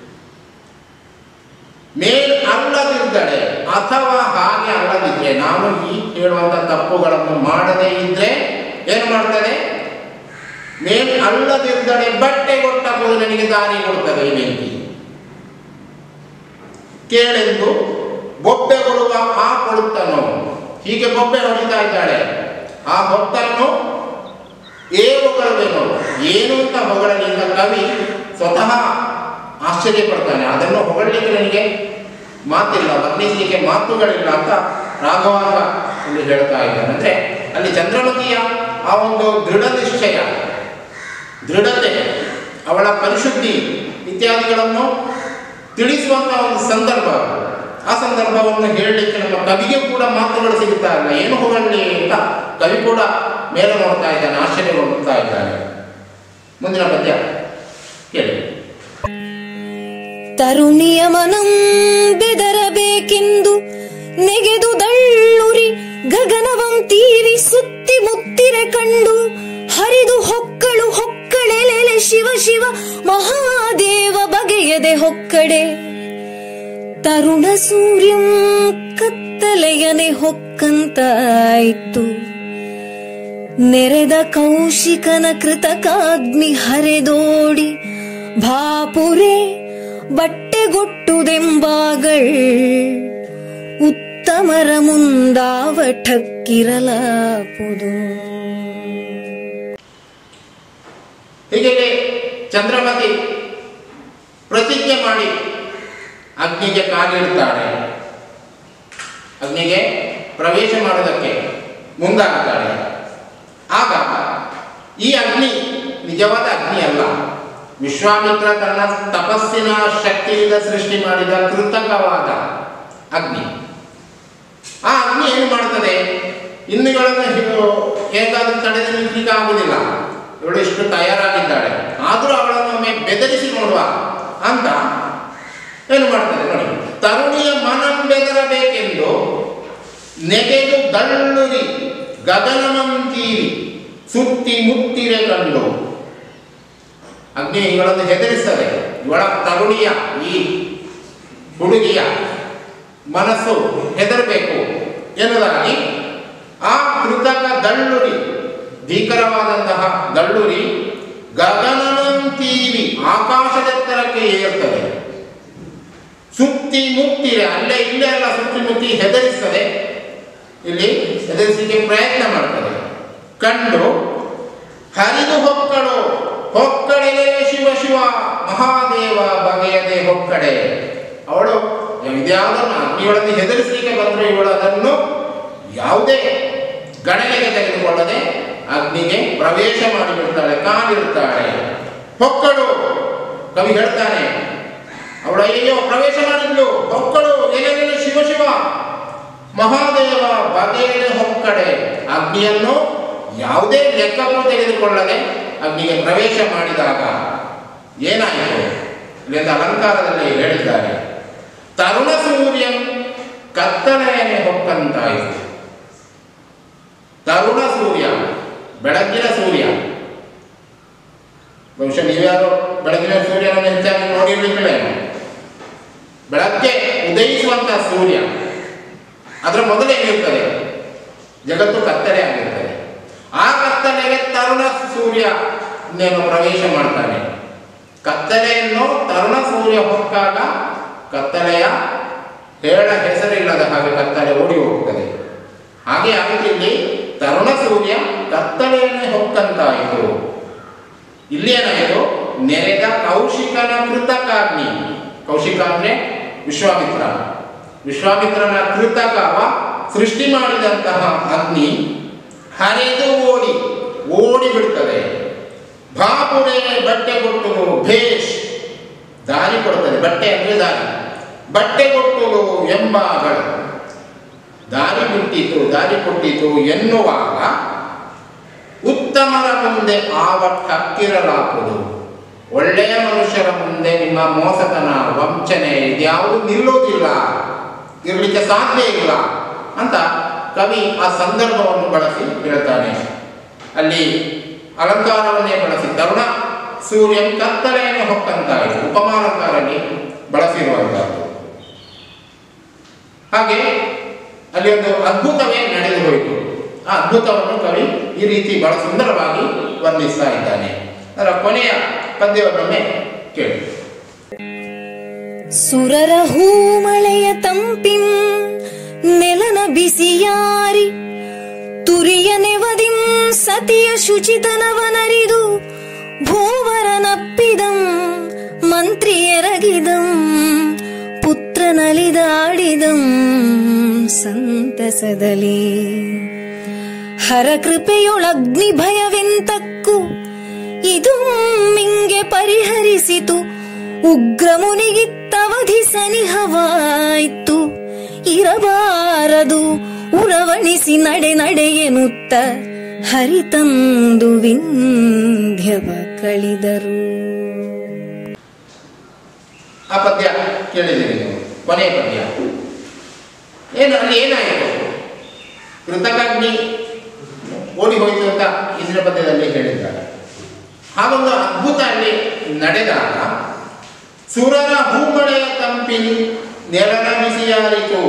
ಮೇಲ್ ಅಲ್ಲದಿದ್ದರೆ ಅಥವಾ ಹಾಗೆ ಅಲ್ಲದಿದ್ರೆ ನಾನು ಈ ಹೇಳುವಂಥ ತಪ್ಪುಗಳನ್ನು ಮಾಡದೇ ಇದ್ರೆ ಏನು ಮಾಡ್ತದೆ ಮೇಲ್ ಅಲ್ಲದಿದ್ದರೆ ಬಟ್ಟೆ ಕೊಟ್ಟಬಹುದು ನನಗೆ ದಾರಿ ಕೊಡ್ತದೆ ಈ ಬೆಂಕಿ ಕೇಳೆಂದು ಬೊಬ್ಬೆ ಕೊಡುವ ಆ ಕೊಳುತ್ತನು ಹೀಗೆ ಬೊಬ್ಬೆ ಹೊಡಿತಾ ಇದ್ದಾಳೆ ಆ ಭಕ್ತನ್ನು ಏನು ಹೊಗಳಬೇಕು ಏನು ಅಂತ ಹೊಗಳಲಿಲ್ಲ ಕವಿ ಸ್ವತಃ ಆಶ್ಚರ್ಯ ಪಡ್ತಾನೆ ಅದನ್ನು ಹೊಗಳಲಿಕ್ಕೆ ನನಗೆ ಮಾತಿಲ್ಲ ವರ್ಣಿಸಲಿಕ್ಕೆ ಮಾತುಗಳಿಲ್ಲ ಅಂತ ರಾಘವಾಂಗ ಇಲ್ಲಿ ಹೇಳ್ತಾ ಇದ್ದಾನೆ ಅಂದ್ರೆ ಅಲ್ಲಿ ಚಂದ್ರಮತಿಯ ಆ ಒಂದು ದೃಢ ನಿಶ್ಚಯ ದೃಢತೆ ಅವಳ ಪರಿಶುದ್ಧಿ ಇತ್ಯಾದಿಗಳನ್ನು ತಿಳಿಸುವಂತಹ ಒಂದು ಸಂದರ್ಭ ಆ ಸಂದರ್ಭವನ್ನು ಹೇಳಲಿಕ್ಕೆ ನಮ್ಮ ಕವಿಗೆ ಕೂಡ ಮಾತುಗಳು ಸಿಗುತ್ತಾ ಇಲ್ಲ ಏನು ಹೊಗಳಿ ಅಂತ ಕವಿ ಕೂಡ ಮೇಲೆ ನೋಡ್ತಾ ಇದ್ದಾನೆ ಆಶ್ಚರ್ಯಗೊಳ್ತಾ ಇದ್ದಾನೆ ಮುಂದಿನ ಪದ್ಯ ಕೇಳಿ ತರುಣಿಯ ಮನಂ ಬೆದರಬೇಕೆಂದು ನೆಗೆದು ದಳ್ಳುರಿ ಗಗನವಂ ತೀರಿ ಸುತ್ತಿ ಮುತ್ತಿರೆ ಕಂಡು ಹರಿದು ಹೊಕ್ಕಳು ಹೊಕ್ಕಳೆಲೆಲೆ ಶಿವ ಶಿವ ಮಹಾದೇವ ಬಗೆಯದೆ ಹೊಕ್ಕಡೆ ತರುಣ ಸೂರ್ಯಂ ಕತ್ತಲೆಯನೆ ಹೊಕ್ಕಂತಾಯಿತು ನೆರೆದ ಕೌಶಿಕನ ಕೃತಕಾಗ್ನಿ ಹರಿದೋಡಿ ಭಾಪುರೆ ಬಟ್ಟೆಗೊಟ್ಟುದೆಂಬಾಗಳ್ ಉತ್ತಮರ ಮುಂದಾವಠಕ್ಕಿರಲಾಪುದು ಹೀಗೆ ಚಂದ್ರಮತಿ ಪ್ರತಿಜ್ಞೆ ಮಾಡಿ ಅಗ್ನಿಗೆ ಕಾಲಿಡ್ತಾಳೆ ಅಗ್ನಿಗೆ ಪ್ರವೇಶ ಮಾಡೋದಕ್ಕೆ ಮುಂದಾಗ್ತಾಳೆ ಆಗ ಈ ಅಗ್ನಿ ನಿಜವಾದ ಅಗ್ನಿ ಅಲ್ಲ ವಿಶ್ವಾಮಿತ್ರ ತನ್ನ ತಪಸ್ಸಿನ ಶಕ್ತಿಯಿಂದ ಸೃಷ್ಟಿ ಮಾಡಿದ ಕೃತಕವಾದ ಅಗ್ನಿ ಆ ಅಗ್ನಿ ಏನು ಮಾಡ್ತದೆ ಇನ್ನು ಇವಳನ್ನು ಹೇಗಾದ್ರೂ ತಡೆದು ನಿಲ್ಲಿಕ್ಕೆ ಆಗುದಿಲ್ಲ ಇವಳು ಇಷ್ಟು ತಯಾರಾಗಿದ್ದಾಳೆ ಆದರೂ ಅವಳನ್ನು ಒಮ್ಮೆ ಬೆದರಿಸಿ ನೋಡುವ ಅಂತ ಏನು ಮಾಡ್ತದೆ ನೋಡಿ ತರುಣಿಯ ಮನಂ ಬೆದರಬೇಕೆಂದು ನೆಗೆದು ದಳ್ಳುರಿ ಗಗನಮಂತೀರಿ ಸುತ್ತಿ ಮುತ್ತಿರೆ ಕಂಡು ಅಗ್ನಿ ಇವಳನ್ನು ಹೆದರಿಸ್ತದೆ ಇವಳ ತರುಣಿಯ ಈ ಹುಡುಗಿಯ ಮನಸ್ಸು ಹೆದರಬೇಕು ಎನ್ನುವುದಾಗಿ ಆ ಕೃತಕ ದಳ್ಳುರಿ ಭೀಕರವಾದಂತಹ ದಳ್ಳುರಿ ಗಗನಂತೀವಿ ಆಕಾಶದೆತ್ತರಕ್ಕೆ ಏರ್ತದೆ ಸುತ್ತಿ ಮುತ್ತಿರೆ ಅಲ್ಲೇ ಇಲ್ಲೇ ಎಲ್ಲ ಸುತ್ತಿ ಮುತ್ತಿ ಹೆದರಿಸ್ತದೆ ಇಲ್ಲಿ ಹೆದರಿಸಲಿಕ್ಕೆ ಪ್ರಯತ್ನ ಮಾಡ್ತದೆ ಕಂಡು ಹರಿದು ಹೊಕ್ಕಳು ಹೊಕ್ಕಡೆಗೆ ಶಿವ ಶಿವ ಮಹಾದೇವ ಬಗೆಯದೆ ಹೊಕ್ಕಡೆ ಅವಳು ಇದ್ಯಾವುದನ್ನು ಅಗ್ನಿಯೊಳಗೆ ಹೆದರಿಸಲಿಕ್ಕೆ ಬಂದರೆ ಇವಳು ಅದನ್ನು ಯಾವುದೇ ಗಣನೆಗೆ ತೆಗೆದುಕೊಳ್ಳದೆ ಅಗ್ನಿಗೆ ಪ್ರವೇಶ ಮಾಡಿಬಿಡ್ತಾಳೆ ಕಾಲಿಡ್ತಾಳೆ ಹೊಕ್ಕಳು ಕವಿ ಹೇಳ್ತಾನೆ ಅವಳು ಅಯ್ಯೋ ಪ್ರವೇಶ ಮಾಡಿದ್ಲು ಹೊಕ್ಕಳು ಏನೇನೇನು ಶಿವ ಶಿವ ಮಹಾದೇವ ಬಗೆಯದೆ ಹೊಕ್ಕಡೆ ಅಗ್ನಿಯನ್ನು ಯಾವುದೇ ಲೆಕ್ಕವನ್ನು ತೆಗೆದುಕೊಳ್ಳದೆ ಅಗ್ನಿಗೆ ಪ್ರವೇಶ ಮಾಡಿದಾಗ ಏನಾಯಿತು ಇಲ್ಲಿಂದ ಅಲಂಕಾರದಲ್ಲಿ ಹೇಳಿದ್ದಾರೆ ತರುಣ ಸೂರ್ಯ ಕತ್ತಲೆಯನೆ ಹೊಕ್ಕಂತಾಯಿತು ತರುಣ ಸೂರ್ಯ ಬೆಳಗ್ಗಿನ ಸೂರ್ಯ ಬಹುಶಃ ನೀವ್ಯಾರು ಬೆಳಗಿನ ಸೂರ್ಯನನ್ನು ಹೆಚ್ಚಾಗಿ ನೋಡಿರ್ಲಿಕ್ಕಿಲ್ಲ ಬೆಳಗ್ಗೆ ಉದಯಿಸುವಂತಹ ಸೂರ್ಯ ಅದರ ಮೊದಲೇನಿರ್ತದೆ ಜಗತ್ತು ಕತ್ತಲೆ ಆಗಿರ್ತದೆ ಆ ಕತ್ತಲೆಗೆ ತರುಣ ಸೂರ್ಯ ಇನ್ನೇನು ಪ್ರವೇಶ ಮಾಡ್ತಾನೆ ಕತ್ತಲೆಯನ್ನು ತರುಣ ಸೂರ್ಯ ಹೊಕ್ಕಾಗ ಕತ್ತಲೆಯ ಹೇಳ ಹೆಸರಿಲ್ಲದ ಹಾಗೆ ಕತ್ತಲೆ ಓಡಿ ಹೋಗ್ತದೆ ಹಾಗೆ ಆಗುತ್ತೆ ಇಲ್ಲಿ ತರುಣ ಸೂರ್ಯ ಕತ್ತಲೆಯನ್ನೇ ಹೊಕ್ಕಂತಾಯಿತು ಇಲ್ಲಿ ಏನಾಯಿತು ನೆರೆದ ಕೌಶಿಕನ ಕೃತಕಾಗ್ನಿ ಕೌಶಿಕ ಅಂದ್ರೆ ವಿಶ್ವಾಮಿತ್ರ ವಿಶ್ವಾಮಿತ್ರನ ಕೃತಕವ ಸೃಷ್ಟಿ ಮಾಡಿದಂತಹ ಅಗ್ನಿ ಹರಿದು ಓಡಿ ಓಡಿ ಬಿಡ್ತದೆ ಬಾಪುಡೆ ಬಟ್ಟೆ ಕೊಟ್ಟು ಭೇಷ್ ದಾರಿ ಕೊಡ್ತದೆ ಬಟ್ಟೆ ಅಂದ್ರೆ ದಾರಿ ಬಟ್ಟೆ ಕೊಟ್ಟು ಎಂಬಾಗಳು ದಾರಿ ಬಿಟ್ಟಿತು ದಾರಿ ಕೊಟ್ಟಿತು ಎನ್ನುವಾಗ ಉತ್ತಮರ ಮುಂದೆ ಆವ ಕಕ್ಕಿರಲಾಗುವುದು ಒಳ್ಳೆಯ ಮನುಷ್ಯರ ಮುಂದೆ ನಿಮ್ಮ ಮೋಸತನ ವಂಚನೆ ಇದ್ಯಾವುದು ನಿಲ್ಲುವುದಿಲ್ಲ ಇರಲಿಕ್ಕೆ ಸಾಧ್ಯ ಇಲ್ಲ ಅಂತ ಕವಿ ಆ ಸಂದರ್ಭವನ್ನು ಬಳಸಿ ಹೇಳ್ತಾನೆ ಅಲ್ಲಿ ಅಲಂಕಾರವನ್ನೇ ಬಳಸಿ ತರುಣ ಸೂರ್ಯನ್ ಕತ್ತಲೆಯನ್ನು ಹೊಕ್ಕಂತಾಯಿತು ಉಪಮಾಲಂಕಾರಲ್ಲಿ ಬಳಸಿರುವಂತಹದ್ದು ಹಾಗೆ ಅಲ್ಲಿ ಒಂದು ಅದ್ಭುತವೇ ನಡೆದು ಹೋಯಿತು ಆ ಅದ್ಭುತವನ್ನು ಕವಿ ಈ ರೀತಿ ಬಹಳ ಸುಂದರವಾಗಿ ವರ್ಣಿಸ್ತಾ ಇದ್ದಾನೆ ಅದರ ಕೊನೆಯ ಪದ್ಯವನ್ನೊಮ್ಮೆ ಕೇಳಿ ಸುರರ ಹೂಮಳೆಯ ತಂಪಿಂ ನೆಲನ ಬಿಸಿಯಾರಿ ತುರಿಯ ನೆವದಿಂ ಸತಿಯ ಶುಚಿತನವನರಿದು ಭೂವರನಪ್ಪಿದಂ ಮಂತ್ರಿಯರಗಿದಂ ಪುತ್ರನಲಿದಾಡಿದಂ ಸಂತಸದಲಿ ಹರಕೃಪೆಯೊಳಗ್ನಿ ಭಯವೆಂತಕ್ಕೂ ಇದು ಮಿಂಗೆ ಪರಿಹರಿಸಿತು ಉಗ್ರಮುನಿಗಿತ್ತವಧಿ ಸನಿಹವಾಯ್ತು ಇರಬಾರದು ಉರವಣಿಸಿ ನಡೆ ನಡೆ ಎನ್ನುತ್ತ ಹರಿತಂದು ವಿಂಧ್ಯವ ಕಳಿದರು ಆ ಪದ್ಯ ಕೇಳಿದ್ದೀರಿ ನೀವು ಕೊನೆಯ ಪದ್ಯ ಏನು ಅಲ್ಲಿ ಏನಾಯಿತು ಕೃತಕಾಗ್ನಿ ಓಡಿ ಹೋಯಿತು ಅಂತ ಇಂದ್ರ ಪದ್ಯದಲ್ಲಿ ಹೇಳಿದ್ದಾರೆ ಹಾಗೊಂದು ಅದ್ಭುತ ಅಲ್ಲಿ ನಡೆದಾಗ ಸುರರ ಹೂಮಳೆಯ ತಂಪಿನ ನೆಲನ ಬಿಸಿಯಾರಿತು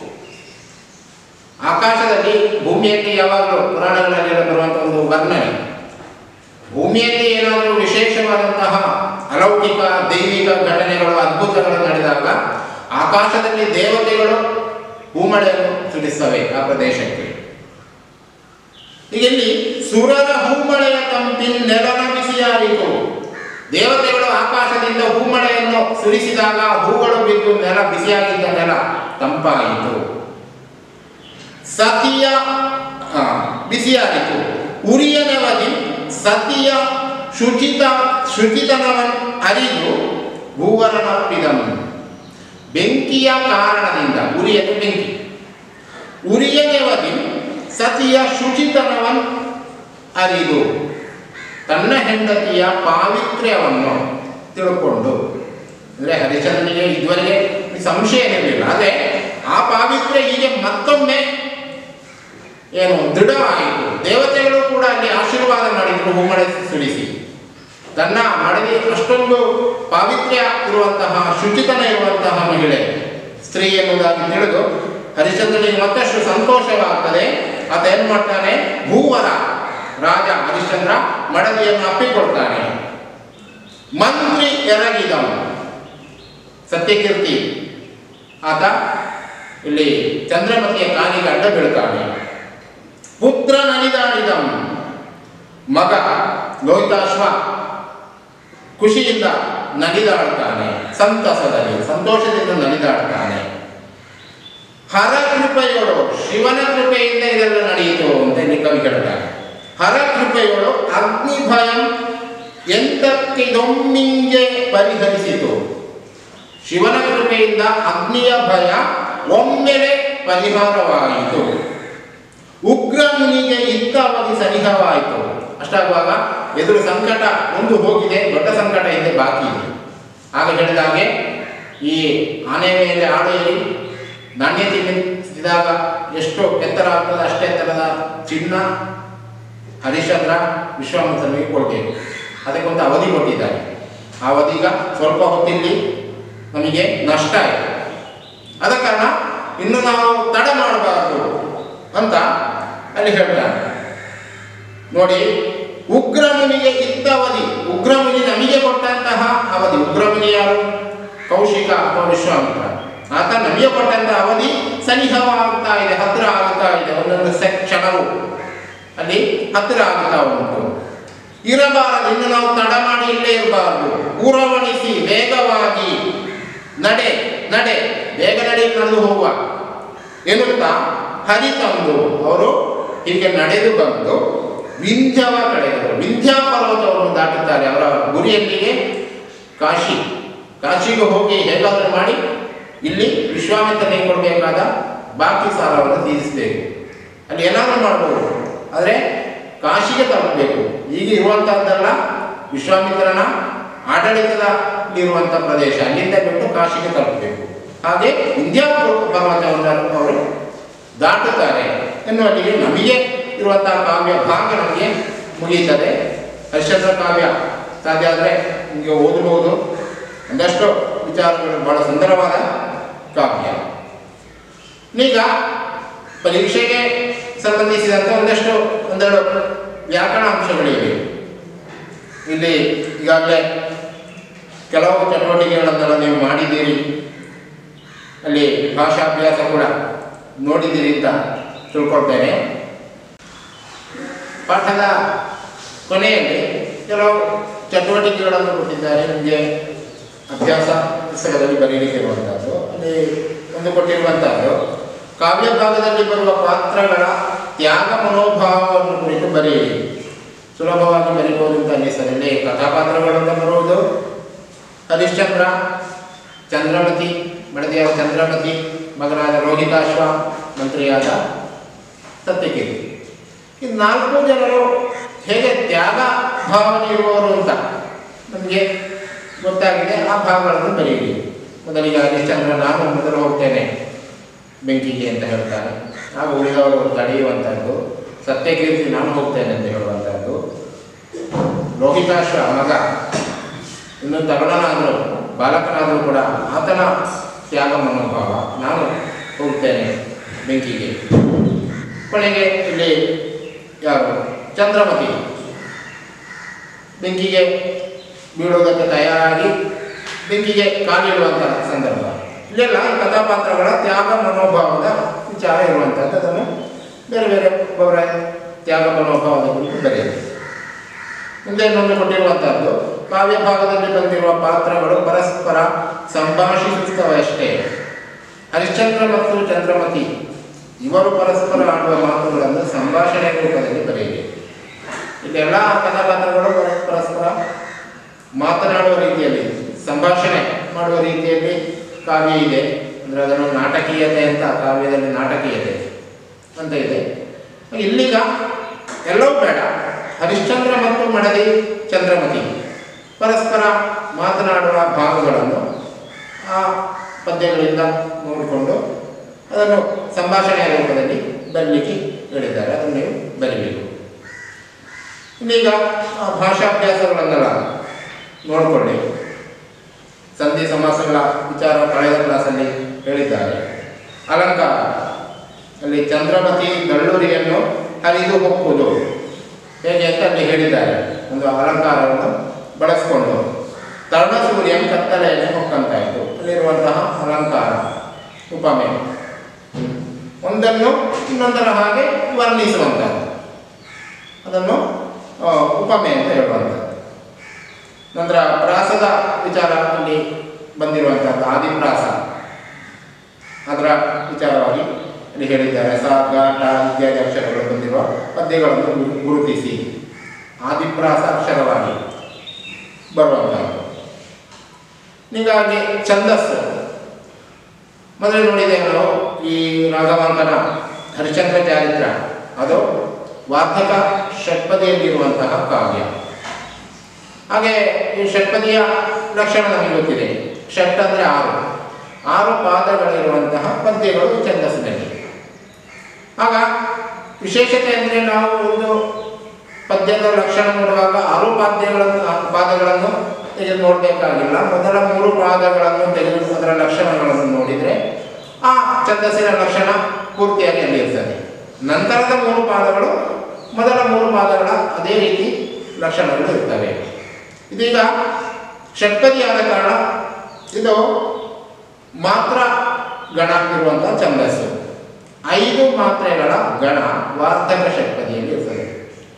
ಆಕಾಶದಲ್ಲಿ ಭೂಮಿಯಲ್ಲಿ ಯಾವಾಗಲೂ ಪುರಾಣಗಳಲ್ಲಿ ಬರುವಂತಹ ಒಂದು ವರ್ಣನೆ ಭೂಮಿಯಲ್ಲಿ ಏನಾದರೂ ವಿಶೇಷವಾದಂತಹ ಅಲೌಕಿಕ ದೈವಿಕ ಘಟನೆಗಳು ಅದ್ಭುತಗಳು ನಡೆದಾಗ ಆಕಾಶದಲ್ಲಿ ದೇವತೆಗಳು ಹೂಮಳೆಯನ್ನು ಸುರಿಸ್ತವೆ ಆ ಪ್ರದೇಶಕ್ಕೆ ಈಗ ಇಲ್ಲಿ ಸುರರ ಹೂಮಳೆಯ ತಂಪಿನ ನೆಲನ ಬಿಸಿಯಾರಿತು ದೇವತೆಗಳು ಆಕಾಶದಿಂದ ಹೂಮಳೆಯನ್ನು ಸುರಿಸಿದಾಗ ಹೂಗಳು ಬಿದ್ದು ನೆಲ ಬಿಸಿಯಾಗಿದ್ದ ನೆಲ ತಂಪಾಯಿತು ಸತಿಯ ಆ, ಬಿಸಿಯಾಯಿತು ಉರಿಯ ನೆವದಿ ಸತಿಯ ಶುಚಿತ ಶುಚಿತನವನ್ನು ಅರಿದು ಭೂವರನಪ್ಪಿದಂ ಬೆಂಕಿಯ ಕಾರಣದಿಂದ ಉರಿಯನ್ನು ಬೆಂಕಿ ಉರಿಯ ನೆವದಿ ಸತಿಯ ಶುಚಿತನವನ್ನು ಅರಿದು ತನ್ನ ಹೆಂಡತಿಯ ಪಾವಿತ್ರ್ಯವನ್ನು ತಿಳ್ಕೊಂಡು ಅಂದರೆ ಹರಿಚಂದ್ರನಿಗೆ ಇದುವರೆಗೆ ಸಂಶಯ ಇರಲಿಲ್ಲ ಆದರೆ ಆ ಪಾವಿತ್ರ್ಯ ಹೀಗೆ ಮತ್ತೊಮ್ಮೆ ಏನು ದೃಢವಾಯಿತು ದೇವತೆಗಳು ಕೂಡ ಅಲ್ಲಿ ಆಶೀರ್ವಾದ ಮಾಡಿದ್ರು ಹೂಮಳೆ ಸುರಿಸಿ ತನ್ನ ಮಡದಿ ಅಷ್ಟೊಂದು ಪಾವಿತ್ರ್ಯ ಇರುವಂತಹ ಶುಚಿತನ ಇರುವಂತಹ ಮಹಿಳೆ ಸ್ತ್ರೀ ಎನ್ನುವುದಾಗಿ ತಿಳಿದು ಹರಿಶ್ಚಂದ್ರನಿಗೆ ಮತ್ತಷ್ಟು ಸಂತೋಷವಾಗ್ತದೆ ಆತ ಏನ್ ಮಾಡ್ತಾನೆ ಭೂವರ ರಾಜ ಹರಿಶ್ಚಂದ್ರ ಮಡದಿಯನ್ನು ಅಪ್ಪಿಕೊಳ್ತಾನೆ ಮಂತ್ರಿ ಎರಗಿದನು ಸತ್ಯಕೀರ್ತಿ ಆತ ಇಲ್ಲಿ ಚಂದ್ರಮತಿಯ ಕಾಲಿಗೆ ಅಡ್ಡ ಬೀಳ್ತಾನೆ ಪುತ್ರ ನಲಿದಾಡಿದಂ ಮಗ ಲೋಹಿತಾಶ್ವ ಖುಷಿಯಿಂದ ನಲಿದಾಡ್ತಾನೆ ಸಂತಸದಲ್ಲಿ ಸಂತೋಷದಿಂದ ನಲಿದಾಡ್ತಾನೆ ಹರ ಕೃಪೆಯೋಳು ಶಿವನ ಕೃಪೆಯಿಂದ ಇದೆಲ್ಲ ನಡೆಯಿತು ಅಂತ ಇಲ್ಲಿ ಕವಿ ಹೇಳ್ತಾರೆ ಹರ ಕೃಪೆಯೋಳು ಅಗ್ನಿ ಭಯಂ ಎಂತಕ್ಕಿದೊಮ್ಮಿಂಗೆ ಪರಿಹರಿಸಿತು ಶಿವನ ಕೃಪೆಯಿಂದ ಅಗ್ನಿಯ ಭಯ ಒಮ್ಮೆಲೆ ಪರಿಹಾರವಾಯಿತು ಉಗ್ರ ಮುನಿಗೆ ಇದ್ದ ಅವಧಿ ಸನಿಹವಾಯಿತು ಅಷ್ಟಾಗುವಾಗ ಎದುರು ಸಂಕಟ ಒಂದು ಹೋಗಿದೆ ದೊಡ್ಡ ಸಂಕಟ ಹಿಂದೆ ಬಾಕಿ ಇದೆ ಆಗ ಹೇಳಿದಾಗೆ ಈ ಆನೆ ಮೇಲೆ ಆಡೇರಿ ನಾಣ್ಯ ತಿನ್ನಿಸಿದಾಗ ಎಷ್ಟು ಎತ್ತರ ಆಗ್ತದೆ ಅಷ್ಟೇ ಎತ್ತರದ ಚಿನ್ನ ಹರಿಶ್ಚಂದ್ರ ವಿಶ್ವಾಮಿತ್ರನಿಗೆ ಕೊಡ್ತೇವೆ ಅದಕ್ಕೊಂದು ಅವಧಿ ಕೊಟ್ಟಿದ್ದಾರೆ ಆ ಅವಧಿಗ ಸ್ವಲ್ಪ ಹೊತ್ತಿಲ್ಲಿ ನಮಗೆ ನಷ್ಟ ಆಯಿತು ಆದ ಕಾರಣ ಇನ್ನು ನಾವು ತಡ ಮಾಡಬಾರದು ಅಂತ ಅಲ್ಲಿ ಹೇಳ್ತಾರೆ ನೋಡಿ ಉಗ್ರಮುನಿಗೆ ಇದ್ದ ಅವಧಿ ಉಗ್ರಮುನಿ ನಮಗೆ ಕೊಟ್ಟಂತಹ ಅವಧಿ ಉಗ್ರಮುನಿ ಯಾರು ಕೌಶಿಕ ಅಥವಾ ವಿಶ್ವಾಮಿತ್ರ ಆತ ನಮಗೆ ಕೊಟ್ಟಂತಹ ಅವಧಿ ಸನಿಹವಾಗ್ತಾ ಇದೆ ಹತ್ರ ಆಗ್ತಾ ಇದೆ ಒಂದೊಂದು ಸೆ ಕ್ಷಣವು ಅಲ್ಲಿ ಹತ್ತಿರ ಆಗ್ತಾ ಉಂಟು ಇರಬಾರದು ಇನ್ನು ನಾವು ತಡ ಮಾಡಿ ಇಲ್ಲೇ ಇರಬಾರದು ಉರವಣಿಸಿ ವೇಗವಾಗಿ ನಡೆ ನಡೆ ಬೇಗ ನಡೆ ನಡೆದು ಹೋಗುವ ಎನ್ನುತ್ತಾ ಹರಿ ತಂದು ಅವರು ಹೀಗೆ ನಡೆದು ಬಂದು ವಿಂಧ್ಯವ ಕಡೆದರು ವಿಂಧ್ಯ ಪರ್ವತವನ್ನು ದಾಟುತ್ತಾರೆ ಅವರ ಗುರಿಯಲ್ಲಿಗೆ ಕಾಶಿ ಕಾಶಿಗೆ ಹೋಗಿ ಹೇಗಾದರೂ ಮಾಡಿ ಇಲ್ಲಿ ವಿಶ್ವಾಮಿತ್ರನಿಗೆ ಕೊಡಬೇಕಾದ ಬಾಕಿ ಸಾಲವನ್ನು ತೀರಿಸಬೇಕು ಅಲ್ಲಿ ಏನಾದರೂ ಮಾಡ್ಬೋದು ಆದರೆ ಕಾಶಿಗೆ ತಲುಪಬೇಕು ಈಗ ಇರುವಂಥದ್ದೆಲ್ಲ ವಿಶ್ವಾಮಿತ್ರನ ಆಡಳಿತದಲ್ಲಿರುವಂಥ ಪ್ರದೇಶ ಅಲ್ಲಿಂದ ಬಿಟ್ಟು ಕಾಶಿಗೆ ತಲುಪಬೇಕು ಹಾಗೆ ವಿಂಧ್ಯ ಪರ್ವತವನ್ನು ಅವರು ದಾಟುತ್ತಾರೆ ಎನ್ನುವಲ್ಲಿಗೆ ನಮಗೆ ಇರುವಂತಹ ಕಾವ್ಯ ಭಾಗ ನಮಗೆ ಮುಗಿಯುತ್ತದೆ ಹರ್ಷದ್ರ ಕಾವ್ಯ ಸಾಧ್ಯ ಆದರೆ ನಿಮಗೆ ಓದಬಹುದು ಒಂದಷ್ಟು ವಿಚಾರಗಳು ಬಹಳ ಸುಂದರವಾದ ಕಾವ್ಯ ಈಗ ಪರೀಕ್ಷೆಗೆ ಸಂಬಂಧಿಸಿದಂತೆ ಒಂದಷ್ಟು ಒಂದೆರಡು ವ್ಯಾಕರಣ ಅಂಶಗಳಿವೆ ಇಲ್ಲಿ ಈಗಾಗಲೇ ಕೆಲವು ಚಟುವಟಿಕೆಗಳನ್ನೆಲ್ಲ ನೀವು ಮಾಡಿದ್ದೀರಿ ಅಲ್ಲಿ ಭಾಷಾಭ್ಯಾಸ ಕೂಡ ನೋಡಿದ್ದೀರಿ ಅಂತ ತಿಳ್ಕೊಳ್ತೇನೆ ಪಾಠದ ಕೊನೆಯಲ್ಲಿ ಕೆಲವು ಚಟುವಟಿಕೆಗಳನ್ನು ಕೊಟ್ಟಿದ್ದಾರೆ ನಿಮಗೆ ಅಭ್ಯಾಸ ಪುಸ್ತಕದಲ್ಲಿ ಬರೀಲಿಕ್ಕೆ ಇರುವಂಥದ್ದು ಅಲ್ಲಿ ಒಂದು ಕೊಟ್ಟಿರುವಂಥದ್ದು ಕಾವ್ಯ ಭಾಗದಲ್ಲಿ ಬರುವ ಪಾತ್ರಗಳ ತ್ಯಾಗ ಮನೋಭಾವವನ್ನು ಕುರಿತು ಬರೆಯಿರಿ ಸುಲಭವಾಗಿ ಬರೀಬಹುದು ಅಂತ ಅನ್ನಿಸ್ತದೆ ಕಥಾಪಾತ್ರಗಳು ಅಂತ ಬರುವುದು ಹರಿಶ್ಚಂದ್ರ ಚಂದ್ರಮತಿ ಮಡದಿಯಾದ ಚಂದ್ರಮತಿ ಮಗನಾದ ರೋಹಿತಾಶ್ವ ಮಂತ್ರಿಯಾದ ಸತ್ಯಕೀರ್ತಿ ಈ ನಾಲ್ಕು ಜನರು ಹೇಗೆ ತ್ಯಾಗ ಭಾವನೆ ಇರುವವರು ಅಂತ ನಮಗೆ ಗೊತ್ತಾಗಿದೆ ಆ ಭಾವಗಳನ್ನು ಬರೆಯಿರಿ ಮೊದಲಿಗೆ ಹರಿಶ್ಚಂದ್ರ ನಾನು ಮೊದಲು ಹೋಗ್ತೇನೆ ಬೆಂಕಿಗೆ ಅಂತ ಹೇಳ್ತಾನೆ ಆಗ ಉಳಿದವರು ತಡೆಯುವಂಥದ್ದು ಸತ್ಯಕೀರ್ತಿ ನಾನು ಹೋಗ್ತೇನೆ ಅಂತ ಹೇಳುವಂಥದ್ದು ರೋಹಿತಾಶ್ವ ಮಗ ಇನ್ನು ತರುಣನಾದರೂ ಬಾಲಕನಾದರೂ ಕೂಡ ಆತನ ತ್ಯಾಗ ಮನೋಭಾವ ನಾನು ಹೋಗ್ತೇನೆ ಬೆಂಕಿಗೆ ಕೊನೆಗೆ ಇಲ್ಲಿ ಯಾರು ಚಂದ್ರಮತಿ ಬೆಂಕಿಗೆ ಬೀಳುವುದಕ್ಕೆ ತಯಾರಾಗಿ ಬೆಂಕಿಗೆ ಕಾಲಿಡುವಂಥ ಸಂದರ್ಭ ಇಲ್ಲೆಲ್ಲ ಈ ಕಥಾಪಾತ್ರಗಳ ತ್ಯಾಗ ಮನೋಭಾವದ ವಿಚಾರ ಇರುವಂಥದ್ದು ಅದನ್ನು ಬೇರೆ ಬೇರೆ ಒಬ್ಬರ ತ್ಯಾಗ ಮನೋಭಾವದ ಕುರಿತು ಬರೆಯಿರಿ ಮುಂದೆ ಇನ್ನೊಂದು ಕೊಟ್ಟಿರುವಂತಹದ್ದು ಕಾವ್ಯ ಭಾಗದಲ್ಲಿ ಬಂದಿರುವ ಪಾತ್ರಗಳು ಪರಸ್ಪರ ಸಂಭಾಷಿಸುತ್ತವಷ್ಟೇ ಹರಿಶ್ಚಂದ್ರ ಮತ್ತು ಚಂದ್ರಮತಿ ಇವರು ಪರಸ್ಪರ ಆಡುವ ಮಾತುಗಳನ್ನು ಸಂಭಾಷಣೆ ರೂಪದಲ್ಲಿ ಬರೆಯಿರಿ ಇದೆಲ್ಲ ಕಥಾಪಾತ್ರಗಳು ಪರಸ್ಪರ ಮಾತನಾಡುವ ರೀತಿಯಲ್ಲಿ ಸಂಭಾಷಣೆ ಮಾಡುವ ರೀತಿಯಲ್ಲಿ ಕಾವ್ಯ ಇದೆ ಅಂದರೆ ಅದನ್ನು ನಾಟಕೀಯತೆ ಅಂತ ಕಾವ್ಯದಲ್ಲಿ ನಾಟಕೀಯತೆ ಅಂತ ಇದೆ ಇಲ್ಲಿಗ ಎಲ್ಲವೂ ಬೇಡ ಹರಿಶ್ಚಂದ್ರ ಮತ್ತು ಮಡದಿ ಚಂದ್ರಮತಿ ಪರಸ್ಪರ ಮಾತನಾಡುವ ಭಾಗಗಳನ್ನು ಆ ಪದ್ಯಗಳಿಂದ ನೋಡಿಕೊಂಡು ಅದನ್ನು ಸಂಭಾಷಣೆಯ ರೂಪದಲ್ಲಿ ಬರಲಿಕ್ಕೆ ಹೇಳಿದ್ದಾರೆ ಅದನ್ನು ನೀವು ಬರೀಬೇಕು ಇನ್ನೀಗ ಆ ಭಾಷಾಭ್ಯಾಸಗಳನ್ನೆಲ್ಲ ನೋಡಿಕೊಳ್ಳಿ ಸಂಧಿ ಸಮಾಸಗಳ ವಿಚಾರ ಕಳೆದ ಕ್ಲಾಸಲ್ಲಿ ಹೇಳಿದ್ದಾರೆ ಅಲಂಕಾರ ಅಲ್ಲಿ ಚಂದ್ರಮತಿ ದಳ್ಳುರಿಯನ್ನು ಹರಿದು ಹೊಕ್ಕುವುದು ಹೇಗೆ ಅಂತ ಅಲ್ಲಿ ಹೇಳಿದ್ದಾರೆ ಒಂದು ಅಲಂಕಾರವನ್ನು ಬಳಸಿಕೊಂಡು ತರುಣ ಸೂರ್ಯನ ಕತ್ತಲೆಯನ್ನು ಹೊಕ್ಕಂತಾಯಿತು ಅಲ್ಲಿರುವಂತಹ ಅಲಂಕಾರ ಉಪಮೆ ಒಂದನ್ನು ಇನ್ನೊಂದರ ಹಾಗೆ ವರ್ಣಿಸುವಂಥದ್ದು ಅದನ್ನು ಆ, ಉಪಮೆ ಅಂತ ಹೇಳುವಂಥದ್ದು ನಂತರ ಪ್ರಾಸದ ವಿಚಾರ ಅಲ್ಲಿ ಬಂದಿರುವಂಥದ್ದು ಆದಿಪ್ರಾಸ ಅದರ ವಿಚಾರವಾಗಿ ಅಲ್ಲಿ ಹೇಳಿದ್ದಾರೆ ಸ ಗ ಟ ಇತ್ಯಾದಿ ಅಕ್ಷರಗಳು ಬಂದಿರುವ ಪದ್ಯಗಳನ್ನು ಗು- ಗುರುತಿಸಿ ಆದಿಪ್ರಾಸ ಅಕ್ಷರವಾಗಿ ಬರುವಂಥದ್ದು ಹೀಗಾಗಿ ಛಂದಸ್ಸು ಮೊದಲು ನೋಡಿದೆ ನಾವು ಈ ರಾಘವಾಂಕನ ಹರಿಶ್ಚಂದ್ರ ಚಾರಿತ್ರ ಅದು ವಾರ್ಧಕ ಷಟ್ಪದಿಯಲ್ಲಿರುವಂತಹ ಕಾವ್ಯ ಹಾಗೆ ಈ ಷಟ್ಪದಿಯ ಲಕ್ಷಣ ನಮಗೆ ಗೊತ್ತಿದೆ ಷಟ್ ಅಂದರೆ ಆರು ಆರು ಪಾದಗಳಿರುವಂತಹ ಪದ್ಯಗಳು ಈ ಛಂದಸ್ಸಿನಲ್ಲಿ ಆಗ ವಿಶೇಷತೆ ಅಂದರೆ ನಾವು ಒಂದು ಪದ್ಯದ ಲಕ್ಷಣ ನೋಡುವಾಗ ಆರು ಪಾದ್ಯಗಳನ್ನು ಪಾದಗಳನ್ನು ತೆಗೆದು ನೋಡಬೇಕಾಗಿಲ್ಲ ಮೊದಲ ಮೂರು ಪಾದಗಳನ್ನು ತೆಗೆದು ಅದರ ಲಕ್ಷಣಗಳನ್ನು ನೋಡಿದರೆ ಆ ಛಂದಸ್ಸಿನ ಲಕ್ಷಣ ಪೂರ್ತಿಯಾಗಿ ಅಲ್ಲಿ ಇರ್ತದೆ ನಂತರದ ಮೂರು ಪಾದಗಳು ಮೊದಲ ಮೂರು ಪಾದಗಳ ಅದೇ ರೀತಿ ಲಕ್ಷಣಗಳು ಇರ್ತವೆ ಇದೀಗ ಷಟ್ಪದಿಯಾದ ಕಾರಣ ಇದು ಮಾತ್ರ ಗಣ ಇರುವಂತಹ ಛಂದಸ್ಸು ಐದು ಮಾತ್ರೆಗಳ ಗಣ ವಾರ್ಧಕ ಷಟ್ಪದಿಯಲ್ಲಿ ಇರ್ತದೆ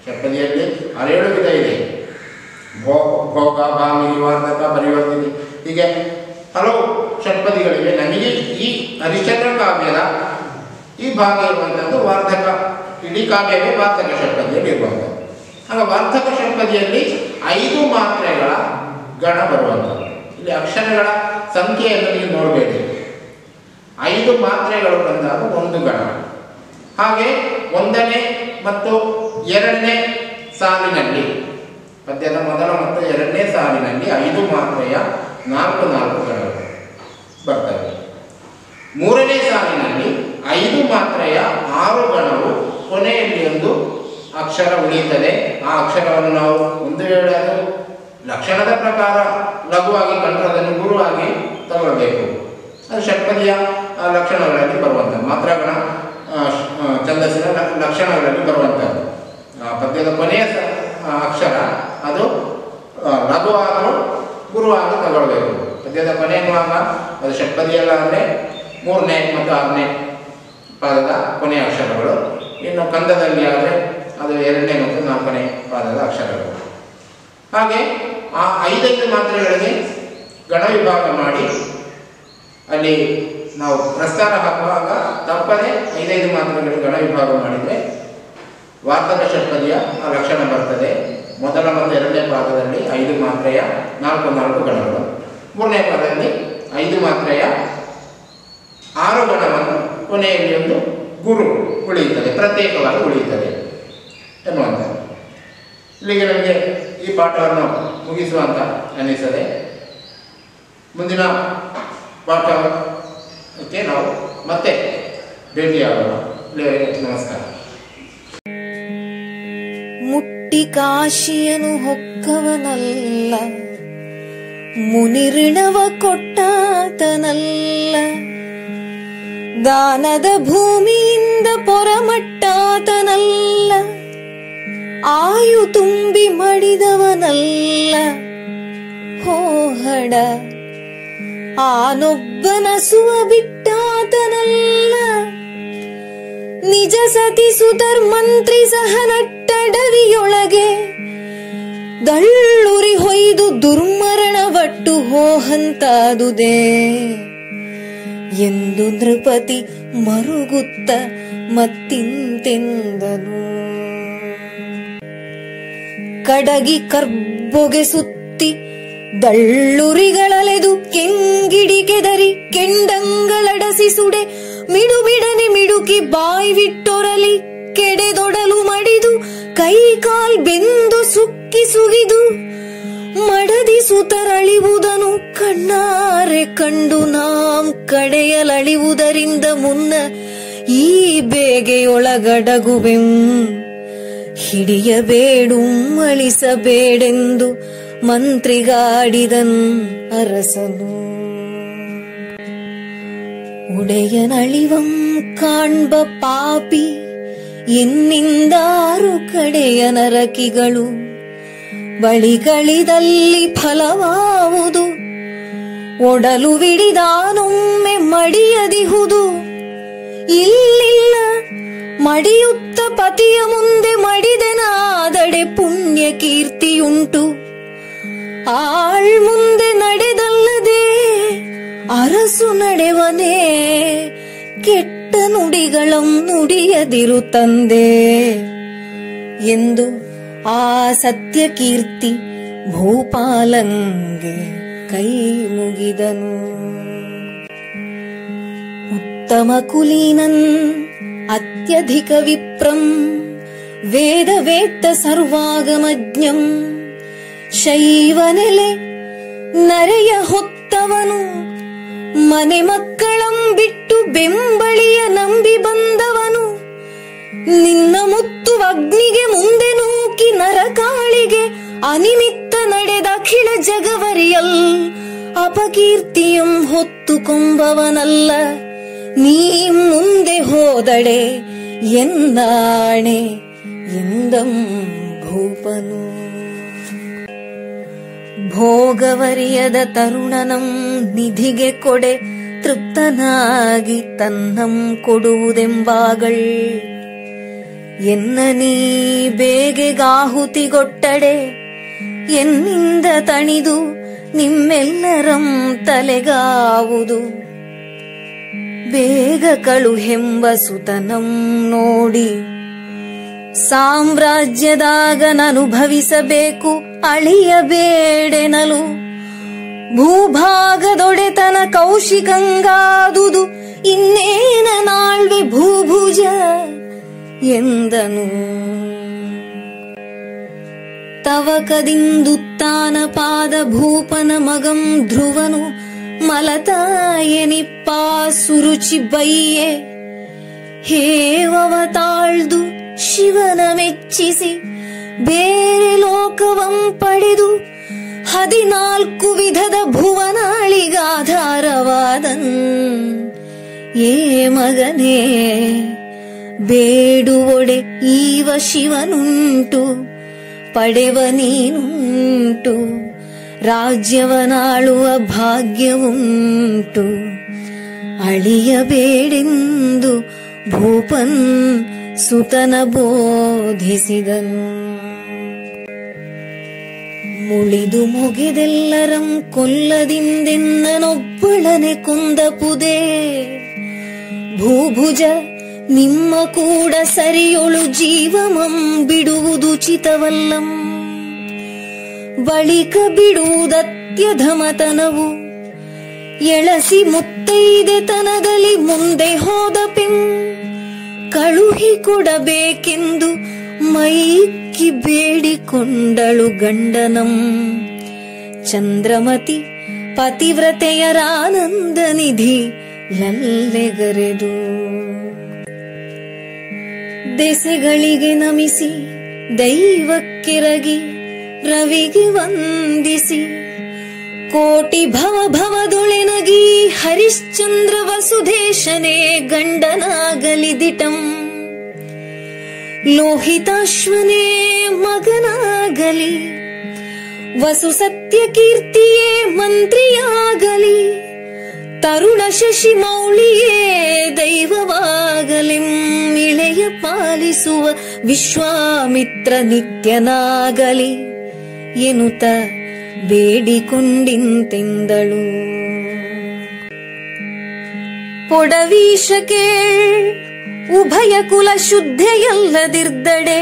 ಷಟ್ಪದಿಯಲ್ಲಿ ಆರೇಳು ವಿಧ ಇದೆ ಭೋ ಭೋಗ ಭಾಮಿನಿ ವಾರ್ಧಕ ಪರಿವರ್ತಿನಿ ಹೀಗೆ ಹಲವು ಷಟ್ಪದಿಗಳಿವೆ ನಮಗೆ ಈ ಹರಿಶ್ಚಂದ್ರ ಕಾವ್ಯದ ಈ ಭಾಗ ಇರುವಂಥದ್ದು ವಾರ್ಧಕ ಇಡೀ ಕಾವ್ಯವೇ ವಾರ್ಧಕ ಷಟ್ಪದಿಯಲ್ಲಿ ಇರುವಂಥದ್ದು ಆಗ ವಾರ್ಧಕ ಷಟ್ಪದಿಯಲ್ಲಿ ಐದು ಮಾತ್ರೆಗಳ ಗಣ ಬರುವಂಥದ್ದು ಇಲ್ಲಿ ಅಕ್ಷರಗಳ ಸಂಖ್ಯೆಯನ್ನು ನೀವು ನೋಡಬೇಡಿ ಐದು ಮಾತ್ರೆಗಳು ಬಂದಾಗ ಒಂದು ಗಣ ಹಾಗೆ ಒಂದನೇ ಮತ್ತು ಎರಡನೇ ಸಾಲಿನಲ್ಲಿ ಪದ್ಯದ ಮೊದಲ ಮತ್ತು ಎರಡನೇ ಸಾಲಿನಲ್ಲಿ ಐದು ಮಾತ್ರೆಯ ನಾಲ್ಕು ನಾಲ್ಕು ಗಣಗಳು ಬರ್ತವೆ ಮೂರನೇ ಸಾಲಿನಲ್ಲಿ ಐದು ಮಾತ್ರೆಯ ಆರು ಗಣವು ಕೊನೆಯಲ್ಲಿ ಒಂದು ಅಕ್ಷರ ಉಳಿಯುತ್ತದೆ ಆ ಅಕ್ಷರವನ್ನು ನಾವು ಒಂದು ವೇಳೆ ಅದು ಲಕ್ಷಣದ ಪ್ರಕಾರ ಲಘುವಾಗಿ ಕಂಡ್ರೆ ಅದನ್ನು ಗುರುವಾಗಿ ತಗೊಳ್ಬೇಕು ಅದು ಷಟ್ಪದಿಯ ಆ, ಲಕ್ಷಣಗಳಲ್ಲಿ ಬರುವಂಥದ್ದು ಮಾತ್ರಗಣ ಆ, ಶ- ಆ, ಛಂದಸ್ಸಿನ ಲ- ಲಕ್ಷಣಗಳಲ್ಲಿ ಬರುವಂಥದ್ದು ಆ, ಪದ್ಯದ ಕೊನೆಯ ಸ- ಆ, ಅಕ್ಷರ ಅದು ಆ, ಲಘುವಾದರೂ ಗುರುವಾಗಿ ತಗೊಳ್ಬೇಕು ಪದ್ಯದ ಕೊನೆಯ ಭಾಗ ಅದು ಷಟ್ಪದಿಯಲ್ಲ ಅಂದರೆ ಮೂರನೇ ಮತ್ತು ಆರನೇ ಪಾದದ ಕೊನೆಯ ಅಕ್ಷರಗಳು ಇನ್ನು ಕಂದದಲ್ಲಿ ಆದರೆ ಅದು ಎರಡನೇ ಮತ್ತು ನಾಲ್ಕನೇ ಪಾದದ ಅಕ್ಷರಗಳು ಹಾಗೆ ಆ ಐದೈದು ಮಾತ್ರೆಗಳಿಗೆ ಗಣ ವಿಭಾಗ ಮಾಡಿ ಅಲ್ಲಿ ನಾವು ಪ್ರಸ್ತಾರ ಹಾಕುವಾಗ ತಪ್ಪದೆ ಐದೈದು ಮಾತ್ರೆಗಳಿಗೆ ಗಣ ವಿಭಾಗ ಮಾಡಿದರೆ ವಾರ್ತಕ ಷಟ್ಪದಿಯ ಆ ಲಕ್ಷಣ ಬರ್ತದೆ ಮೊದಲ ಮತ್ತು ಎರಡನೇ ಪಾದದಲ್ಲಿ ಐದು ಮಾತ್ರೆಯ ನಾಲ್ಕು ನಾಲ್ಕು ಗಣಗಳು ಮೂರನೇ ಪಾದದಲ್ಲಿ ಐದು ಮಾತ್ರೆಯ ಆರು ಗಣವನ್ನು ಕೊನೆಯಲ್ಲಿ ಒಂದು ಗುರು ಉಳಿಯುತ್ತದೆ ಪ್ರತ್ಯೇಕವಾಗಿ ಉಳಿಯುತ್ತದೆ ಎನ್ನುವಂಥದ್ದು ಇಲ್ಲಿಗೆ ನಮಗೆ ಈ ಪಾಠವನ್ನು ಮುಗಿಸುವಂತ ಅನ್ನಿಸದೆ ಮುಂದಿನ ಪಾಠಕ್ಕೆ ನಾವು ಮತ್ತೆ ಭೇಟಿಯಾಗೋಣ ಇಲ್ಲಿವರೆಗೆ ನಮಸ್ಕಾರ ಮುಟ್ಟಿ ಕಾಶಿಯನು ಹೊಕ್ಕವನಲ್ಲ ಮುನಿಋಣವ ಕೊಟ್ಟಾತನಲ್ಲ ದಾನದ ಭೂಮಿಯಿಂದ ಪೊರಮಟ್ಟಾತನಲ್ಲ ಆಯು ತುಂಬಿ ಮಡಿದವನಲ್ಲ ಹೋಹಡ ಆನೊಬ್ಬನ ಸುವ ಬಿಟ್ಟಾತನಲ್ಲ ನಿಜ ಸತಿ ಸುಧರ್ಮಂತ್ರಿ ಸಹ ನಟ್ಟಡವಿಯೊಳಗೆ ದಳ್ಳುರಿ ಹೊಯ್ದು ದುರ್ಮರಣವಟ್ಟು ಹೋಹಂತಾದುದೇ ಎಂದು ನೃಪತಿ ಮರುಗುತ್ತ ಮತ್ತಿಂತೆಂದನು ಕಡಗಿ ಕರ್ಬೊಗೆ ಸುತ್ತಿ ದಳ್ಳುರಿಗಳಲೆದು ಕೆಂಗಿಡಿ ಕೆದರಿ ಕೆಂಡಂಗಳಡಸಿ ಸುಡೆ ಮಿಡುಬಿಡನೆ ಮಿಡುಕಿ ಬಾಯಿ ಬಿಟ್ಟೊರಲಿ ಕೆಡೆದೊಡಲು ಮಡಿದು ಕೈ ಕಾಲ್ ಬೆಂದು ಸುಕ್ಕಿ ಸುಗಿದು ಮಡದಿ ಸುತರಳಿವುದನು ಕಣ್ಣಾರೆ ಕಂಡು ನಾಂ ಕಡೆಯಲಳಿವುದರಿಂದ ಮುನ್ನ ಈ ಬೇಗೆಯೊಳಗಡಗುವೆಂ ಹಿಡಿಯಬೇಡು ಅಳಿಸಬೇಡೆಂದು ಮಂತ್ರಿಗಾಡಿದನ್ ಅರಸನು ಉಡೆಯನಳಿವಂ ಕಾಣ್ಬ ಪಾಪಿ ಎನ್ನಿಂದಾರು ಕಡೆಯ ನರಕಿಗಳು ಬಳಿಗಳಿದಲ್ಲಿ ಫಲವಾವುದು ಒಡಲು ವಿಡಿದಾನೊಮ್ಮೆ ಮಡಿಯದಿಹುದು ಇಲ್ಲಿಲ್ಲ ಮಡಿಯುತ್ತ ಪತಿಯ ಮುಂದೆ ಮಡಿದೆನಾದಡೆ ಪುಣ್ಯ ಕೀರ್ತಿಯುಂಟು ಆಳ್ ಮುಂದೆ ನಡೆದಲ್ಲದೆ ಅರಸು ನಡೆವನೇ ಕೆಟ್ಟ ನುಡಿಗಳಂ ನುಡಿಯದಿರು ತಂದೆ ಎಂದು ಆ ಸತ್ಯ ಕೀರ್ತಿ ಭೂಪಾಲಂಗೆ ಕೈ ಮುಗಿದನು ಉತ್ತಮ ಕುಲೀನನ್ ಅತ್ಯಧಿಕ ವಿಪ್ರಂ ವೇದ ವೇತ್ತ ಸರ್ವಾಗಮಜ್ಞಂ ಶೈವನೆಲೆ ನರೆಯ ಹೊತ್ತವನು ಮನೆ ಮಕ್ಕಳಂ ಬಿಟ್ಟು ಬೆಂಬಳಿಯ ನಂಬಿ ಬಂದವನು ನಿನ್ನ ಮುತ್ತು ಅಗ್ನಿಗೆ ಮುಂದೆ ನೂಕಿ ನರಕಾಳಿಗೆ ಅನಿಮಿತ್ತ ನಡೆದ ಅಖಿಲ ಜಗವರಿಯಲ್ ಅಪಕೀರ್ತಿಯಂ ಹೊತ್ತು ಕೊಂಬವನಲ್ಲ ನೀ ಮುಂದೆ ಹೋದಡೆ ಎನ್ನಾಣೆ ಎಂದಂ ಭೂಪನು ಭೋಗವರಿಯದ ತರುಣನಂ ನಿಧಿಗೆ ಕೊಡೆ ತೃಪ್ತನಾಗಿ ತನ್ನಂ ಕೊಡುವುದೆಂಬಾಗಳ್ ಎನ್ನ ನೀ ಬೇಗೆಗಾಹುತಿಗೊಟ್ಟಡೆ ಎನ್ನಿಂದ ತಣಿದು ನಿಮ್ಮೆಲ್ಲರಂ ತಲೆಗಾವುದು ಬೇಗ ಕಳುಹೆಂಬ ಸುತನಂ ನೋಡಿ ಸಾಮ್ರಾಜ್ಯದಾಗನನುಭವಿಸಬೇಕು ಅಳಿಯಬೇಡೆನಲು ಭೂಭಾಗದೊಡೆತನ ಕೌಶಿಕಂಗಾದುದು ಇನ್ನೇನ ನಾಳ್ವೆ ಭೂಭುಜ ಎಂದನು ತವಕದಿಂದುತ್ತಾನ ಪಾದ ಭೂಪನ ಮಗಂ ಧ್ರುವನು ಮಲತಾಯನಿಪ್ಪಾ ಸುರುಚಿ ಬಯ್ಯೆ ಹೇವವ ತಾಳ್ದು ಶಿವನ ಮೆಚ್ಚಿಸಿ ಬೇರೆ ಲೋಕವಂ ಪಡೆದು ಹದಿನಾಲ್ಕು ವಿಧದ ಭುವನಾಳಿಗಾಧಾರವಾದನ್ ಏ ಮಗನೇ ಬೇಡುವೊಡೆ ಈವ ಶಿವನುಂಟು ಪಡೆವ ನೀನುಂಟು ರಾಜ್ಯವನಾಳುವ ಭಾಗ್ಯವುಂಟು ಅಳಿಯಬೇಡೆಂದು ಭೂಪನ್ ಸುತನ ಬೋಧಿಸಿದನು ಮುಳಿದು ಮುಗಿದೆಲ್ಲರಂ ಕೊಲ್ಲದಿಂದೆನ್ನನೊಬ್ಬಳನೆ ಕುಂದಪುದೇ ಭೂಭುಜ ನಿಮ್ಮ ಕೂಡ ಸರಿಯೊಳು ಜೀವಮಂ ಬಿಡುವುದು ಚಿತವಲ್ಲಂ ಬಳಿಕ ಬಿಡುವುದತ್ಯಧಮತನವು ಎಳಸಿ ಮುತ್ತೈದೆತನದಲ್ಲಿ ಮುಂದೆ ಹೋದ ಪೆಂ ಕಳುಹಿ ಕೊಡಬೇಕೆಂದು ಮೈಕ್ಕಿ ಬೇಡಿಕೊಂಡಳು ಗಂಡನಂ ಚಂದ್ರಮತಿ ಪತಿವ್ರತೆಯರಾನಂದ ನಿಧಿ ಲಲ್ಲೆಗರೆದು ದೆಸೆಗಳಿಗೆ ನಮಿಸಿ ದೈವಕ್ಕೆರಗಿ ರವಿಗೆ ವಂದಿಸಿ ಕೋಟಿ ಭವ ಭವದೊಳೆನಗಿ ಹರಿಶ್ಚಂದ್ರ ವಸುಧೇಶನೇ ಗಂಡನಾಗಲಿದಿಟಂ ಲೋಹಿತಾಶ್ವನೇ ಮಗನಾಗಲಿ ವಸು ಸತ್ಯ ಕೀರ್ತಿಯೇ ಮಂತ್ರಿಯಾಗಲಿ ತರುಣ ಶಶಿ ಮೌಳಿಯೇ ದೈವವಾಗಲಿಂ ಇಳೆಯ ಪಾಲಿಸುವ ವಿಶ್ವಾಮಿತ್ರ ನಿತ್ಯನಾಗಲಿ ಎನ್ನುತ್ತ ಬೇಡಿಕೊಂಡಿಂತೆಂದಳು ಪೊಡವೀಶ ಕೇಳ್ ಉಭಯ ಕುಲ ಶುದ್ಧೆಯಲ್ಲದಿರ್ದಡೆ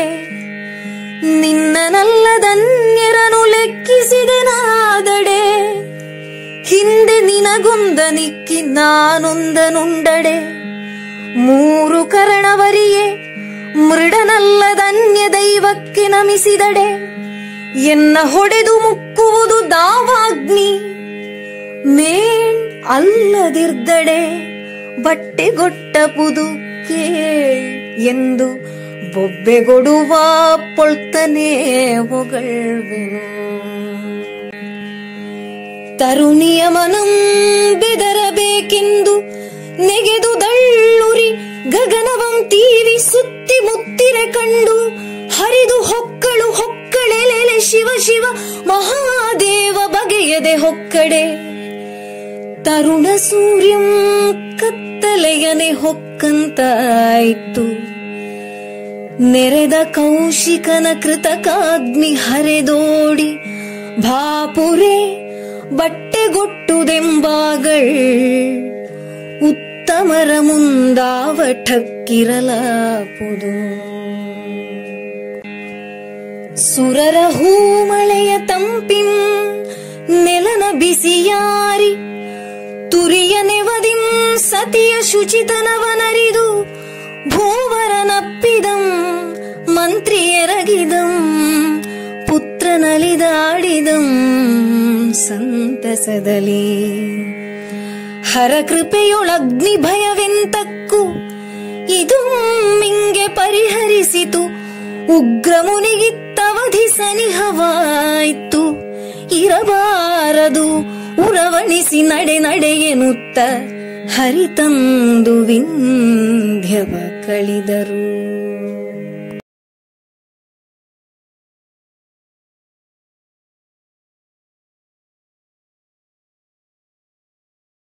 ನಿನ್ನನಲ್ಲದನ್ಯರನು ಲೆಕ್ಕಿಸಿದೆನಾದಡೆ ಹಿಂದೆ ನಿನಗೊಂದ ನಿಕ್ಕಿ ನಾನೊಂದನುಂಡಡೆ ಮೂರು ಕರಣವರಿಯೇ ಮೃಡನಲ್ಲದನ್ಯ ದೈವಕ್ಕೆ ನಮಿಸಿದಡೆ ಎನ್ನ ಹೊಡೆದು ಮುಕ್ಕುವುದು ದಾವಾಗ್ನಿ ಮೇಣ್ ಅಲ್ಲದಿರ್ದಡೆ ಬಟ್ಟೆಗೊಟ್ಟಪುದು ಕೇಳ್ ಎಂದು ಬೊಬ್ಬೆಗೊಡುವ ಪೊಳ್ತನೇ ಹೊಗಳ್ವೆನು ತರುಣಿಯ ಮನಂ ಬೆದರಬೇಕೆಂದು ನೆಗೆದು ದಳ್ಳುರಿ ಗಗನವಂ ತೀವಿ ಸುತ್ತಿ ಮುತ್ತಿರೆ ಕಂಡು ಹರಿದು ಹೊಕ್ಕಳು ಹೊಕ್ಕಳೆಲೆಲೆ ಶಿವ ಶಿವ ಮಹಾದೇವ ಬಗೆಯದೆ ಹೊಕ್ಕಡೆ ತರುಣ ಸೂರ್ಯಂ ಕತ್ತಲೆಯನೆ ಹೊಕ್ಕಂತಾಯಿತು ನೆರೆದ ಕೌಶಿಕನ ಕೃತಕಾಗ್ನಿ ಹರೆದೋಡಿ ಭಾಪುರೆ ಬಟ್ಟೆಗೊಟ್ಟುದೆಂಬಾಗಳ್ ಉತ್ತಮರ ಮುಂದಾವಠಕ್ಕಿರಲಾಪುದು ಸುರರ ಹೂಮಳೆಯ ತಂಪಿಂ ನೆಲನ ಬಿಸಿಯಾರಿ ತುರಿಯ ನೆವದಿಂ ಸತಿಯ ಶುಚಿತನವನರಿದು ಭೂವರನಪ್ಪಿದಂ ಮಂತ್ರಿಯರಗಿದಂ ಪುತ್ರನಲಿದಾಡಿದಂ ಸಂತಸದಲಿ ಹರಕೃಪೆಯೊಳಗ್ನಿ ಭಯವೆಂತಕ್ಕೂ ಇದು ಮಿಂಗೆ ಪರಿಹರಿಸಿತು ಉಗ್ರ ಮುನಿಗಿತ್ತವಧಿ ಸನಿಹವಾಯ್ತು ಇರಬಾರದು ಉರವಣಿಸಿ ನಡೆ ನಡೆ ಎನ್ನುತ್ತ ಹರಿತಂದು ವಿಂಧ್ಯವ ಕಳಿದರು